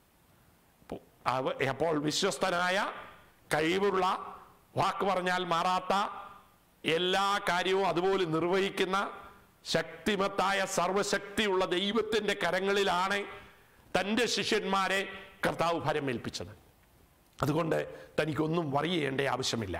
അപ്പോൾ അവ- അപ്പോൾ വിശ്വസ്തനായ കഴിവുള്ള വാക്ക് പറഞ്ഞാൽ മാറാത്ത എല്ലാ കാര്യവും അതുപോലെ നിർവഹിക്കുന്ന ശക്തിമത്തായ സർവശക്തിയുള്ള ദൈവത്തിൻ്റെ കരങ്ങളിലാണ് തൻ്റെ ശിഷ്യന്മാരെ കർത്താവ് ഫലമേൽപ്പിച്ചത് അതുകൊണ്ട് തനിക്കൊന്നും വറി ചെയ്യേണ്ട ആവശ്യമില്ല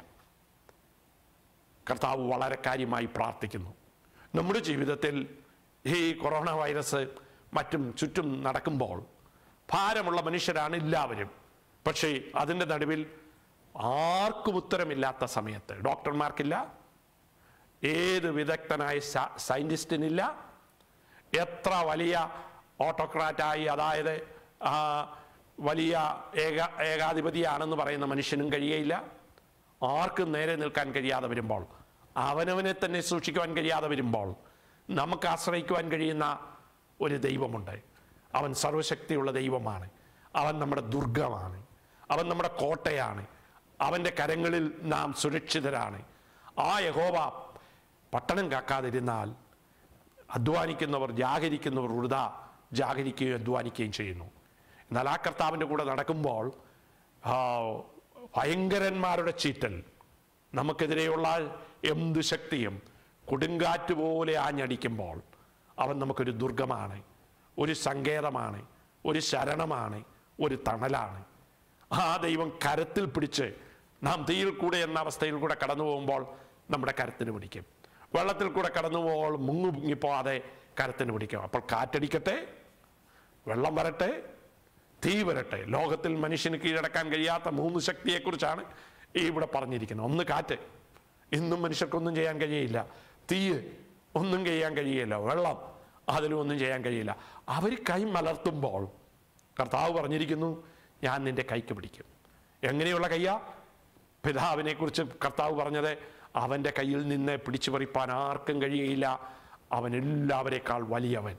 കർത്താവ് വളരെ കാര്യമായി പ്രാർത്ഥിക്കുന്നു നമ്മുടെ ജീവിതത്തിൽ ഈ കൊറോണ വൈറസ് മറ്റും ചുറ്റും നടക്കുമ്പോൾ ഭാരമുള്ള മനുഷ്യരാണ് എല്ലാവരും പക്ഷേ അതിൻ്റെ നടുവിൽ ആർക്കും ഉത്തരമില്ലാത്ത സമയത്ത് ഡോക്ടർമാർക്കില്ല ഏത് വിദഗ്ധനായ സ- സയൻറ്റിസ്റ്റിനില്ല എത്ര വലിയ ഓട്ടോക്രാറ്റായി അതായത് ആ, വലിയ ഏക ഏകാധിപതിയാണെന്ന് പറയുന്ന മനുഷ്യനും കഴിയയില്ല ആർക്കും നേരെ നിൽക്കാൻ കഴിയാതെ വരുമ്പോൾ അവനവനെ തന്നെ സൂക്ഷിക്കുവാൻ കഴിയാതെ വരുമ്പോൾ നമുക്ക് ആശ്രയിക്കുവാൻ കഴിയുന്ന ഒരു ദൈവമുണ്ട് അവൻ സർവശക്തിയുള്ള ദൈവമാണ് അവൻ നമ്മുടെ ദുർഗമാണ് അവൻ നമ്മുടെ കോട്ടയാണ് അവൻ്റെ കരങ്ങളിൽ നാം സുരക്ഷിതരാണ് ആ യഹോവ പട്ടണം കാക്കാതിരുന്നാൽ അധ്വാനിക്കുന്നവർ ജാഗരിക്കുന്നവർ വൃത ജാഗരിക്കുകയും അധ്വാനിക്കുകയും ചെയ്യുന്നു എന്നാൽ ആ കർത്താവിൻ്റെ കൂടെ നടക്കുമ്പോൾ ആ, ഭയങ്കരന്മാരുടെ ചീറ്റൽ നമുക്കെതിരെയുള്ള എന്ത് ശക്തിയും കൊടുങ്കാറ്റ് പോലെ ആഞ്ഞടിക്കുമ്പോൾ അവൻ നമുക്കൊരു ദുർഗമാണ് ഒരു സങ്കേതമാണ് ഒരു ശരണമാണ് ഒരു തണലാണ് ആ ദൈവം കരത്തിൽ പിടിച്ച് നാം തീയിൽ കൂടെ എന്ന അവസ്ഥയിൽ കൂടെ കടന്നു പോകുമ്പോൾ നമ്മുടെ കരത്തിന് പിടിക്കും വെള്ളത്തിൽ കൂടെ കടന്നു പോകുമ്പോൾ മുങ്ങു മുങ്ങിപ്പോവാതെ കരത്തിന് പിടിക്കും അപ്പോൾ കാറ്റടിക്കട്ടെ വെള്ളം വരട്ടെ തീ വരട്ടെ ലോകത്തിൽ മനുഷ്യന് കീഴടക്കാൻ കഴിയാത്ത മൂന്ന് ശക്തിയെക്കുറിച്ചാണ് ഈ ഇവിടെ പറഞ്ഞിരിക്കുന്നത് ഒന്ന് കാറ്റ് ഇന്നും മനുഷ്യർക്കൊന്നും ചെയ്യാൻ കഴിയില്ല തീ ഒന്നും ചെയ്യാൻ കഴിയില്ല വെള്ളം അതിലും ഒന്നും ചെയ്യാൻ കഴിയില്ല അവർ കൈ മലർത്തുമ്പോൾ കർത്താവ് പറഞ്ഞിരിക്കുന്നു ഞാൻ നിന്റെ കൈക്ക് പിടിക്കും എങ്ങനെയുള്ള കയ്യാ പിതാവിനെ കുറിച്ച് കർത്താവ് പറഞ്ഞത് അവൻ്റെ കയ്യിൽ നിന്ന് പിടിച്ചു പറിപ്പാൻ ആർക്കും കഴിയുകയില്ല അവൻ എല്ലാവരെക്കാൾ വലിയവൻ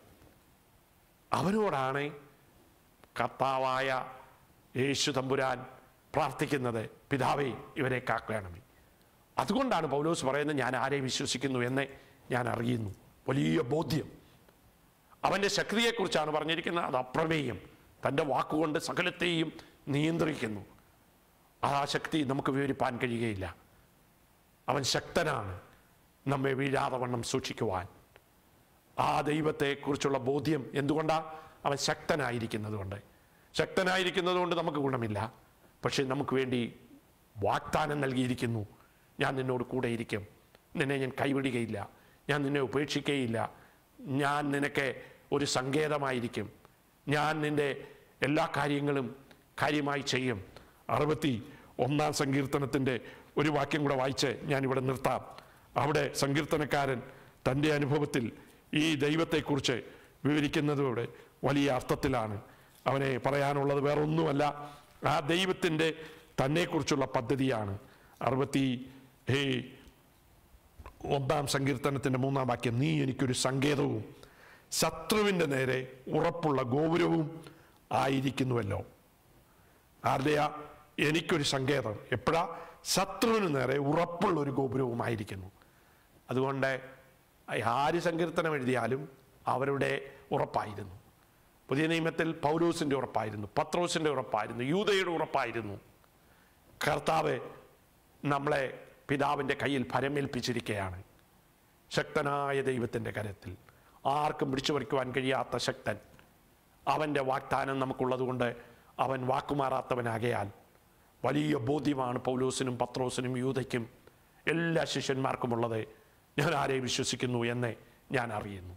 അവനോടാണ് കർത്താവായ യേശു തമ്പുരാൻ പ്രാർത്ഥിക്കുന്നത് പിതാവേ ഇവരെ കാക്കണമേ അതുകൊണ്ടാണ് പൗലോസ് പറയുന്നത് ഞാൻ ആരെ വിശ്വസിക്കുന്നു എന്ന് ഞാൻ അറിയുന്നു വലിയ ബോധ്യം അവൻ്റെ ശക്തിയെക്കുറിച്ചാണ് പറഞ്ഞിരിക്കുന്നത് അത് അപ്രമേയം തൻ്റെ വാക്കുകൊണ്ട് സകലത്തെയും നിയന്ത്രിക്കുന്നു ആ ശക്തി നമുക്ക് വിവരിപ്പാൻ കഴിയുകയില്ല അവൻ ശക്തനാണ് നമ്മെ വീഴാതെ വണ്ണം സൂക്ഷിക്കുവാൻ ആ ദൈവത്തെക്കുറിച്ചുള്ള ബോധ്യം എന്തുകൊണ്ടാണ് അവൻ ശക്തനായിരിക്കുന്നത് കൊണ്ട് ശക്തനായിരിക്കുന്നത് കൊണ്ട് നമുക്ക് ഗുണമില്ല പക്ഷേ നമുക്ക് വേണ്ടി വാഗ്ദാനം നൽകിയിരിക്കുന്നു ഞാൻ നിന്നോട് കൂടെ ഇരിക്കും നിന്നെ ഞാൻ കൈവിടുകയില്ല ഞാൻ നിന്നെ ഉപേക്ഷിക്കുകയില്ല ഞാൻ നിനക്ക് ഒരു സങ്കേതമായിരിക്കും ഞാൻ നിന്റെ എല്ലാ കാര്യങ്ങളും കാര്യമായി ചെയ്യും അറുപത്തി ഒന്നാം സങ്കീർത്തനത്തിൻ്റെ ഒരു വാക്യം കൂടെ വായിച്ച് ഞാനിവിടെ നിർത്താം അവിടെ സങ്കീർത്തനക്കാരൻ തൻ്റെ അനുഭവത്തിൽ ഈ ദൈവത്തെക്കുറിച്ച് വിവരിക്കുന്നതോടെ വലിയ അർത്ഥത്തിലാണ് അവനെ പറയാനുള്ളത് വേറൊന്നുമല്ല ആ ദൈവത്തിൻ്റെ തന്നെക്കുറിച്ചുള്ള പദ്ധതിയാണ് അറുപത്തി ഹേ ഒന്നാം സങ്കീർത്തനത്തിൻ്റെ മൂന്നാം വാക്യം നീ എനിക്കൊരു സങ്കേതവും ശത്രുവിൻ്റെ നേരെ ഉറപ്പുള്ള ഗോപുരവും ആയിരിക്കുന്നുവല്ലോ ആരുടെയാ എനിക്കൊരു സങ്കേതം എപ്പോഴാ ശത്രുവിന് നേരെ ഉറപ്പുള്ള ഒരു ഗോപുരവുമായിരിക്കുന്നു അതുകൊണ്ട് ആര് സങ്കീർത്തനം എഴുതിയാലും അവരുടെ ഉറപ്പായിരുന്നു പുതിയ നിയമത്തിൽ പൗലോസിൻ്റെ ഉറപ്പായിരുന്നു പത്രോസിൻ്റെ ഉറപ്പായിരുന്നു യൂതയുടെ ഉറപ്പായിരുന്നു കർത്താവ് നമ്മളെ പിതാവിൻ്റെ കയ്യിൽ ഫരമേൽപ്പിച്ചിരിക്കുകയാണ് ശക്തനായ ദൈവത്തിൻ്റെ കരത്തിൽ ആർക്കും പിടിച്ചു പറിക്കുവാൻ കഴിയാത്ത ശക്തൻ അവൻ്റെ വാഗ്ദാനം നമുക്കുള്ളതുകൊണ്ട് അവൻ വാക്കുമാറാത്തവനാകയാൽ വലിയ ബോധ്യമാണ് പൗലോസിനും പത്രോസിനും യൂതയ്ക്കും എല്ലാ ശിഷ്യന്മാർക്കുമുള്ളത് ഞാൻ ആരെ വിശ്വസിക്കുന്നു എന്ന് ഞാൻ അറിയുന്നു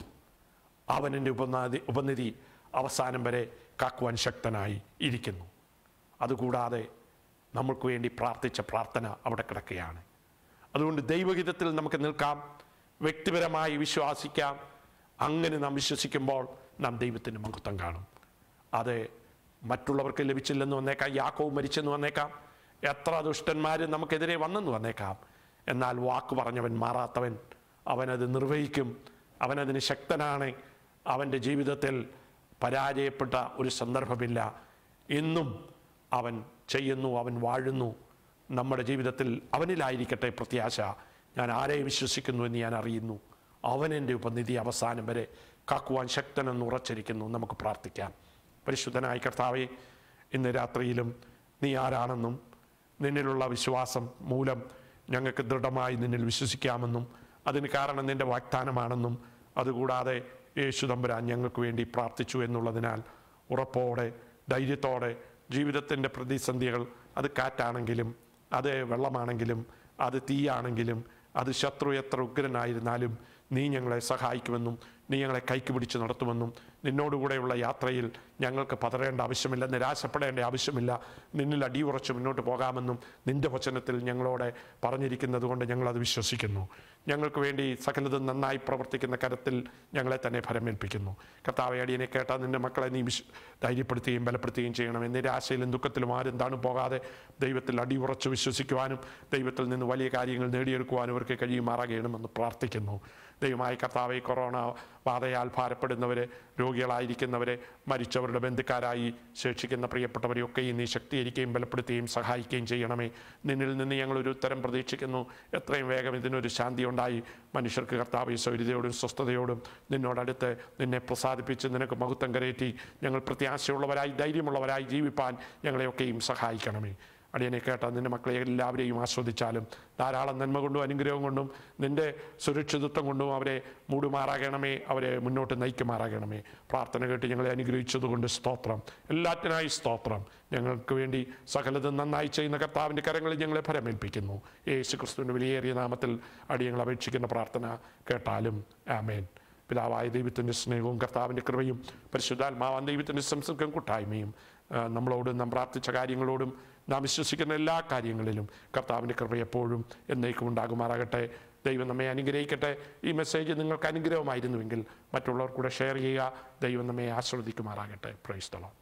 അവൻ എൻ്റെ ഉപനാതി ഉപനിധി അവസാനം വരെ കാക്കുവാൻ ശക്തനായി ഇരിക്കുന്നു അതുകൂടാതെ നമ്മൾക്ക് വേണ്ടി പ്രാർത്ഥിച്ച പ്രാർത്ഥന അവിടെ കിടക്കുകയാണ് അതുകൊണ്ട് ദൈവഹിതത്തിൽ നമുക്ക് നിൽക്കാം വ്യക്തിപരമായി വിശ്വാസിക്കാം അങ്ങനെ നാം വിശ്വസിക്കുമ്പോൾ നാം ദൈവത്തിന് മഹത്വം കാണും അത് മറ്റുള്ളവർക്ക് ലഭിച്ചില്ലെന്ന് വന്നേക്കാം യാക്കോവ് മരിച്ചെന്ന് വന്നേക്കാം എത്ര ദുഷ്ടന്മാർ നമുക്കെതിരെ വന്നെന്ന് വന്നേക്കാം എന്നാൽ വാക്ക് പറഞ്ഞവൻ മാറാത്തവൻ അവനത് നിർവഹിക്കും അവനതിന് ശക്തനാണ് അവൻ്റെ ജീവിതത്തിൽ പരാജയപ്പെട്ട ഒരു സന്ദർഭമില്ല ഇന്നും അവൻ ചെയ്യുന്നു അവൻ വാഴുന്നു നമ്മുടെ ജീവിതത്തിൽ അവനിലായിരിക്കട്ടെ പ്രത്യാശ ഞാൻ ആരെ വിശ്വസിക്കുന്നു എന്ന് ഞാൻ അറിയുന്നു അവൻ എൻ്റെ ഉപനിധി അവസാനം വരെ കാക്കുവാൻ ശക്തനെന്ന് ഉറച്ചിരിക്കുന്നു നമുക്ക് പ്രാർത്ഥിക്കാം പരിശുദ്ധനായ കർത്താവെ ഇന്ന് രാത്രിയിലും നീ ആരാണെന്നും നിന്നിലുള്ള വിശ്വാസം മൂലം ഞങ്ങൾക്ക് ദൃഢമായി നിന്നിൽ വിശ്വസിക്കാമെന്നും അതിന് കാരണം നിന്റെ വാഗ്ദാനമാണെന്നും അതുകൂടാതെ യേശു തമ്പുരാൻ ഞങ്ങൾക്ക് വേണ്ടി പ്രാർത്ഥിച്ചു എന്നുള്ളതിനാൽ ഉറപ്പോടെ ധൈര്യത്തോടെ ജീവിതത്തിൻ്റെ പ്രതിസന്ധികൾ അത് കാറ്റാണെങ്കിലും അത് വെള്ളമാണെങ്കിലും അത് തീയാണെങ്കിലും അത് ശത്രു എത്ര ഉഗ്രനായിരുന്നാലും നീ ഞങ്ങളെ സഹായിക്കുമെന്നും നീ ഞങ്ങളെ കൈക്ക് പിടിച്ച് നടത്തുമെന്നും നിന്നോടുകൂടെയുള്ള യാത്രയിൽ ഞങ്ങൾക്ക് പതറേണ്ട ആവശ്യമില്ല നിരാശപ്പെടേണ്ട ആവശ്യമില്ല നിന്നിൽ അടിയുറച്ച് മുന്നോട്ട് പോകാമെന്നും നിന്റെ വചനത്തിൽ ഞങ്ങളോട് പറഞ്ഞിരിക്കുന്നത് കൊണ്ട് ഞങ്ങളത് വിശ്വസിക്കുന്നു ഞങ്ങൾക്ക് വേണ്ടി സകലതും നന്നായി പ്രവർത്തിക്കുന്ന കരത്തിൽ ഞങ്ങളെ തന്നെ ഫലമേൽപ്പിക്കുന്നു കർത്താവെ അടിയനെ കേട്ട നിന്റെ മക്കളെ നീ വിശ് ധൈര്യപ്പെടുത്തുകയും ബലപ്പെടുത്തുകയും ചെയ്യണം നിരാശയിലും ദുഃഖത്തിലും ആരും താണു പോകാതെ ദൈവത്തിൽ അടിയുറച്ച് വിശ്വസിക്കുവാനും ദൈവത്തിൽ നിന്ന് വലിയ കാര്യങ്ങൾ നേടിയെടുക്കുവാനും അവർക്ക് കഴിയുമാറാകണമെന്ന് പ്രാർത്ഥിക്കുന്നു ദൈവമായ കർത്താവെ കൊറോണ ബാധയാൽ ഭാരപ്പെടുന്നവരെ രോഗികളായിരിക്കുന്നവരെ മരിച്ചവരുടെ ബന്ധുക്കാരായി ശേഷിക്കുന്ന പ്രിയപ്പെട്ടവരെയൊക്കെയും നീ ശക്തീകരിക്കുകയും ബലപ്പെടുത്തുകയും സഹായിക്കുകയും ചെയ്യണമേ നിന്നിൽ നിന്ന് ഞങ്ങളൊരു ഉത്തരം പ്രതീക്ഷിക്കുന്നു എത്രയും വേഗം ഇതിനൊരു ശാന്തി ഉണ്ടായി മനുഷ്യർക്ക് കർത്താവ് സൗര്യതയോടും സ്വസ്ഥതയോടും നിന്നോടടുത്ത് നിന്നെ പ്രസാദിപ്പിച്ച് നിനക്ക് മഹത്വം കരയറ്റി ഞങ്ങൾ പ്രത്യാശയുള്ളവരായി ധൈര്യമുള്ളവരായി ജീവിപ്പാൻ ഞങ്ങളെയൊക്കെയും സഹായിക്കണമേ അടിയനെ കേട്ട നിന്റെ മക്കളെ എല്ലാവരെയും ആസ്വദിച്ചാലും ധാരാളം നന്മ കൊണ്ടും അനുഗ്രഹം കൊണ്ടും നിന്റെ സുരക്ഷിതത്വം കൊണ്ടും അവരെ മൂടുമാറാകണമേ അവരെ മുന്നോട്ട് നയിക്കുമാറാകണമേ പ്രാർത്ഥന കേട്ട് ഞങ്ങളെ അനുഗ്രഹിച്ചതുകൊണ്ട് സ്തോത്രം എല്ലാറ്റിനായി സ്തോത്രം ഞങ്ങൾക്ക് വേണ്ടി സകലതും നന്നായി ചെയ്യുന്ന കർത്താവിൻ്റെ കരങ്ങളിൽ ഞങ്ങളെ ഫലമേൽപ്പിക്കുന്നു യേശു ക്രിസ്തുവിൻ്റെ വിലയേറിയ നാമത്തിൽ അടിയങ്ങൾ അപേക്ഷിക്കുന്ന പ്രാർത്ഥന കേട്ടാലും ആമേൻ പിതാവായ ദൈവത്തിൻ്റെ സ്നേഹവും കർത്താവിൻ്റെ കൃപയും പരിശുദ്ധാത്മാവാൻ ദൈവത്തിൻ്റെ സംസർഗം കൂട്ടായ്മയും ആ, നമ്മളോടും നാം പ്രാർത്ഥിച്ച കാര്യങ്ങളോടും നാം വിശ്വസിക്കുന്ന എല്ലാ കാര്യങ്ങളിലും കർത്താവിൻ്റെ കൃപ എപ്പോഴും എന്നേക്കും ഉണ്ടാകുമാറാകട്ടെ ദൈവം നമ്മെ അനുഗ്രഹിക്കട്ടെ ഈ മെസ്സേജ് നിങ്ങൾക്ക് അനുഗ്രഹമായിരുന്നുവെങ്കിൽ മറ്റുള്ളവർ കൂടെ ഷെയർ ചെയ്യുക ദൈവം നമ്മെ ആസ്വദിക്കുമാറാകട്ടെ പ്രൈസ്തളം